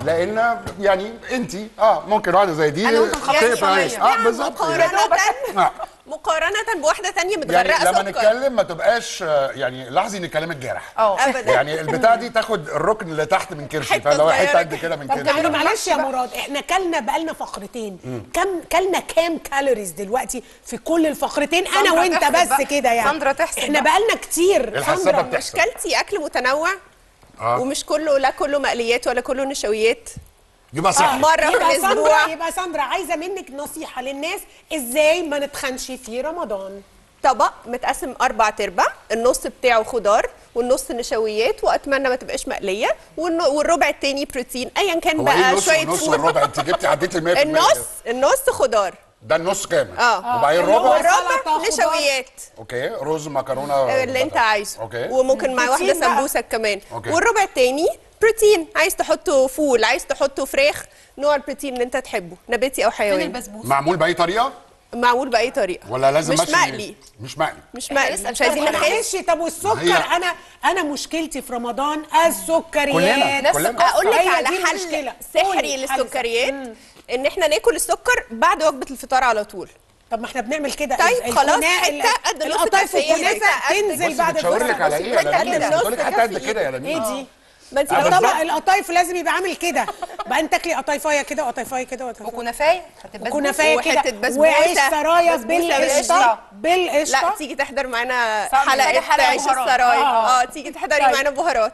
لان يعني انت اه ممكن واحده زي دي أنا ممكن خلاص تقطع عيش. شوية. اه بالظبط مقارنة آه. مقارنة بواحدة تانية يعني متغرقة لما سكر نتكلم ما تبقاش آه، يعني لاحظي ان كلامك جارح اه ابدا يعني البتاع دي تاخد الركن اللي تحت من كرشي حتة فلو صغيرة حته قد كده من طب كرشي يعني معلش يا مراد احنا كلنا بقالنا فقرتين كم كلنا كام كالوريز دلوقتي في كل الفقرتين انا ساندرا وانت تحسب بس بقى. كده يعني ساندرا تحسب احنا بقى. بقالنا كتير الحسابه ساندرا بتحسب مشكلتي اكل متنوع اه ومش كله لا كله مقليات ولا كله نشويات يبقى صح مرة في يبقى الأسبوع. ساندرا يبقى ساندرا عايزه منك نصيحه للناس ازاي ما نتخنش في رمضان طبق متقسم اربع ارباع النص بتاعه خضار والنص نشويات واتمنى ما تبقاش مقليه والن- والربع التاني بروتين ايا كان هو ايه بقى النص شويه والنص فول والربع انت جبتي عديتي ال 100% النص كده. النص خضار ده النص كامل اه وبعدين اللي هو الربع سلطة، والربع خضار. نشويات اوكي رز مكرونه اللي انت بطاطس. عايزه اوكي وممكن مع واحده بروتين بقى. سمبوسك كمان أوكي. والربع التاني بروتين عايز تحطه فول عايز تحطه فراخ نوع البروتين اللي انت تحبه نباتي او فين حيواني البسبوسه معمول باي طريقه معمول باي طريقه ولا لازم مش مشوي؟ مقلي مش مقلي مش إحنا مقلي لسه مش عايزين نخس معلش طب والسكر هي- انا انا مشكلتي في رمضان السكريات كلنا، نفس كلنا. القصة. اقول لك هي على دي حل المشكلة. سحري قولي حل للسكريات سحري. ان احنا ناكل السكر بعد وجبه الفطار على طول طب ما احنا بنعمل كده طيب، ال- خلاص، الكناء- حتة ال- قد نص القطايف كافيه، والكنافه حتة قد تنزل بصي بعد بتشاور الفطار لك على ايه يا حتة لميس قد بتقول لك نص حتى قد كافي. كده يا لميس ايه دي؟ ما انت آه، طبق بالظبط. القطايف لازم يبقى عامل كده بعدين تاكلي قطايفايه كده وقطايفايه كده وقطايفايه وكنافايه هتبقى وكنافايه وحته كده بسبوسه وعيش سرايا بسبوسة بالقشطه لا بالقشطه تيجي تحضر معانا صح، محتاجة حلقه حلقة عيش بهارات. السرايا آه. اه تيجي تحضري طيب. معانا بهارات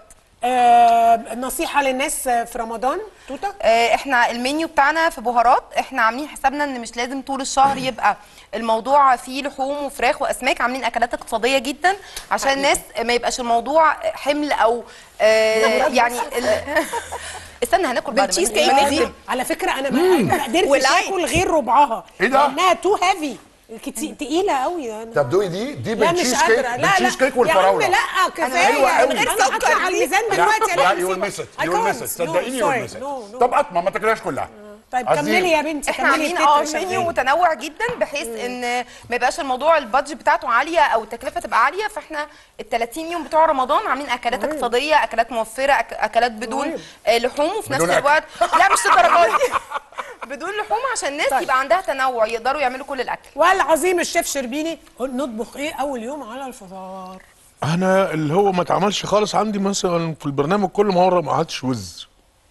آه نصيحه للناس في رمضان توته آه، احنا المنيو بتاعنا في بهارات احنا عاملين حسابنا ان مش لازم طول الشهر يبقى الموضوع فيه لحوم وفراخ واسماك عاملين اكلات اقتصاديه جدا عشان الناس ما يبقاش الموضوع حمل او آه يعني ال... استنى هناكل بعد ما بالتشيز نيجي. كيك ما دي. نيجي. على فكره انا ما ما قدرتش ولايت. اكل غير ربعها إيه ده؟ لانها تو هيفي كتير تقيله قوي انا طب دوقي دي دي لا مش بالتشيز كيك قادره لا لا بالتشيز كيك يا والفراوله عم لا كفايه حلوة قوي. من غير سكر هطلع على الميزان دلوقتي لا أنا يو نسيب- ميس ات I يو can't. ميس ات No, صدقيني يو sorry. ميس ات No, no. طب اطمع ما تاكلهاش كلها طيب قصدي- كملي يا بنتي احنا كملي عاملين التتر اه شغال. منيو متنوع جدا بحيث ان ما يبقاش الموضوع البادجت بتاعته عاليه او التكلفه تبقى عاليه فاحنا ال 30 يوم بتوع رمضان عاملين اكلات اقتصاديه اكلات موفره أك- اكلات بدون آه، لحوم وفي نفس بدون أكل. الوقت لا مش الدرجات دي بدون لحوم عشان الناس طيب. يبقى عندها تنوع يقدروا يعملوا كل الاكل والعظيم الشيف شربيني قل نطبخ ايه اول يوم على الفطار انا اللي هو ما اتعملش خالص عندي مثلا في البرنامج كل مره ما عادش وز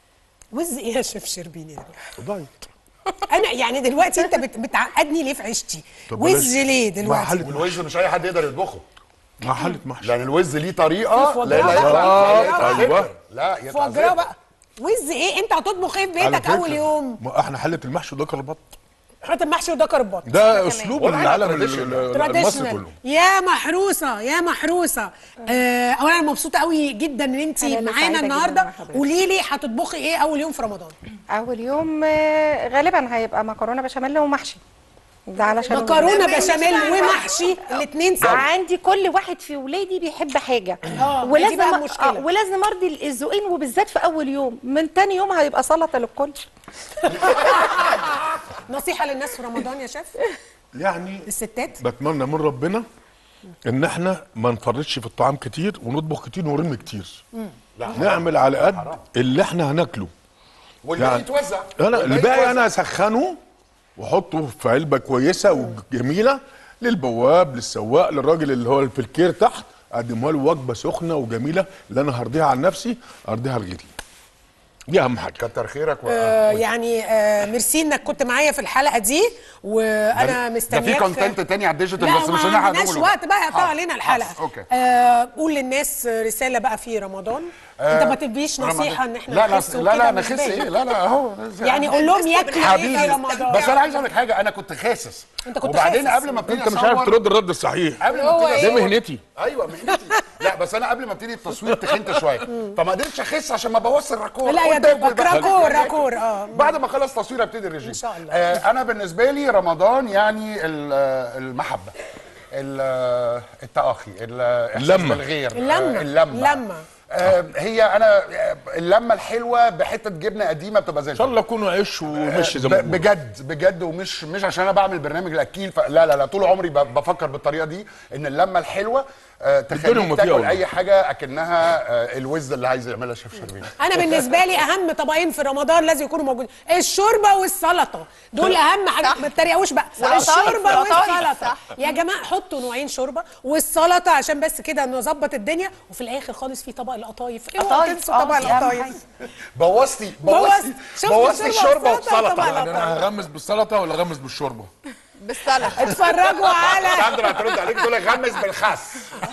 وز ايه يا شيف شربيني ده؟ دايت انا يعني دلوقتي انت بت- بتعقدني ليه في عيشتي طب وز بلاش. ليه مع دلوقتي حلة والوز مش اي حد يقدر يطبخه مع حلة محشي لان الوز ليه طريقه في لا لا وجرة لا بقى. لا أيوة. لا فوجرا يتعذب بقى وز ايه انت هتطبخ ايه في على بيتك اول فكرة، يوم ما احنا حلة المحشي وده كربط حط المحشي وده كربات ده اسلوب والله العالم traditional. ال- ال- المصري تراديشنال كله يا محروسه يا محروسه آه اولا انا مبسوطه قوي جدا ان انت أنا اللي معانا سعيدة جداً النهارده مع حضرتك. قولي لي هتطبخي ايه اول يوم في رمضان اول يوم آه، غالبا هيبقى مكرونه بشاميل ومحشي ده علشان مكرونه بشاميل ومحشي الاثنين سوا عندي كل واحد في ولادي بيحب حاجه اه دي ولازم بقى المشكله آه ولازم ارضي الذوقين وبالذات في اول يوم من تاني يوم هيبقى سلطه للكل نصيحه للناس في رمضان يا شيف يعني الستات بتمنى من ربنا ان احنا ما نفرطش في الطعام كتير ونطبخ كتير ونرمي كتير نعمل على قد اللي احنا هناكله والباقي يعني يتوزع انا والباقي الباقي يتوزع. انا اسخنه واحطه في علبه كويسه وجميله للبواب للسواق للراجل اللي هو في الكير تحت اقدمها له وجبه سخنه وجميله اللي انا هرضيها عن نفسي ارضيها لغيري دي اهم حاجه كتر خيرك و... آه يعني آه ميرسي انك كنت معايا في الحلقه دي وانا ده مستنياك في كونتنت تاني على الديجيتال لا بس مش ما انا عندناش هنقوله وقت بقى يقطع حاضر. علينا الحلقه حاضر. اوكي آه قول للناس رساله بقى في رمضان انت ما تديش نصيحه ان احنا لا لا نخس لا وكده لا مش نخس باين. ايه لا لا اهو يعني قول لهم ياكلوا ايه في حبيبي رمضان بس انا عايز اقول لك حاجه انا كنت خاسس انت كنت وبعدين خاسس. قبل ما ابتدي انت مش عارف أصور- ترد الرد الصحيح قبل ما هو ابتدي ايه؟ ده أصور- مهنتي ايوه مهنتي لا بس انا قبل ما ابتدي التصوير تخنت شويه فما قدرتش اخس عشان ما بوظش الراكور لا يا قلت آكل دوبك بقى. راكور راكور اه بعد ما اخلص تصوير ابتدي الرجيم إن شاء الله. آه انا بالنسبه لي رمضان يعني ال- آه، المحبه ال- آه، التآخي الاحساس اللمة. بالغير آه، اللمة. اللمه لمة. آه هي انا آه، اللمه الحلوه بحته جبنه قديمه بتبقى زي ان شاء الفل الله يكونوا عيش ومشي زي ما ب- بجد بجد ومش مش عشان انا بعمل برنامج الاكيل ف... لا لا لا طول عمري ب... بفكر بالطريقه دي ان اللمه الحلوه آه الدنيا تخليك وما فيها تاكل والله. اي حاجه اكنها آه الوز اللي عايز يعملها شيف شربيني انا بالنسبه لي اهم طبقين في رمضان لازم يكونوا موجودين الشوربه والسلطه دول اهم حاجه ما تتريقوش بقى سلطات، الشوربه سلطات. والسلطه يا جماعه حطوا نوعين شوربه والسلطه عشان بس كده نظبط الدنيا وفي الاخر خالص في طبق القطايف اوعوا قطايف، تنسوا آه، طبق دي أهم القطايف حاجة. بوظتي بوظت. بوظتي شفت بوظتي الشوربة الشوربه والسلطة والسلطه طبعاً. يعني انا هغمس بالسلطه ولا اغمس بالشوربه بالسلطه اتفرجوا على ساندرا هترد عليك تقول لك غمس بالخس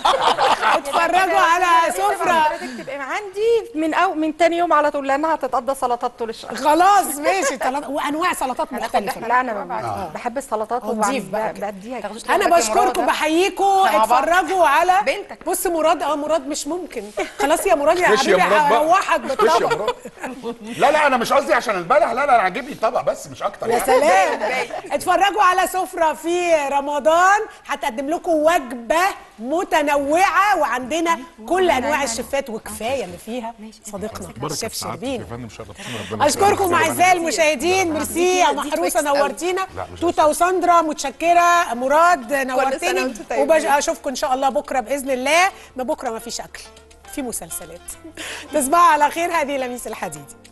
اتفرجوا على سفره حضرتك تبقى عندي من أو من تاني يوم على طول لانها هتتقضى سلطات طول الشهر خلاص ماشي سلطة وانواع سلطات مختلفه لا انا بحب السلطات هنضيف بقى كده. وبديها انا بشكركم بحييكم إحنا مع بعض. اتفرجوا على بنتك. بص مراد اه مراد مش ممكن خلاص يا مراد يا خش يا حبيبي مراد بقى. هروحك خش يا بالطبق مراد لا لا انا مش قصدي عشان البلح لا لا انا عاجبني الطبق بس مش اكتر يا سلام اتفرجوا على سفرة في رمضان هتقدم لكم وجبة متنوعة وعندنا كل انواع الشفات وكفاية اللي فيها صديقنا بركه الشيف في سعادتك شربين يا فندم شرفتينا ربنا اشكركم يسلمك. اعزائي المشاهدين ميرسي يا محروسه نورتينا توته وساندرا متشكره مراد نورتني وانتم طيبين. واشوفكم ان شاء الله بكره باذن الله ما بكره ما فيش اكل في مسلسلات تصبحوا على خير هذه لميس الحديدي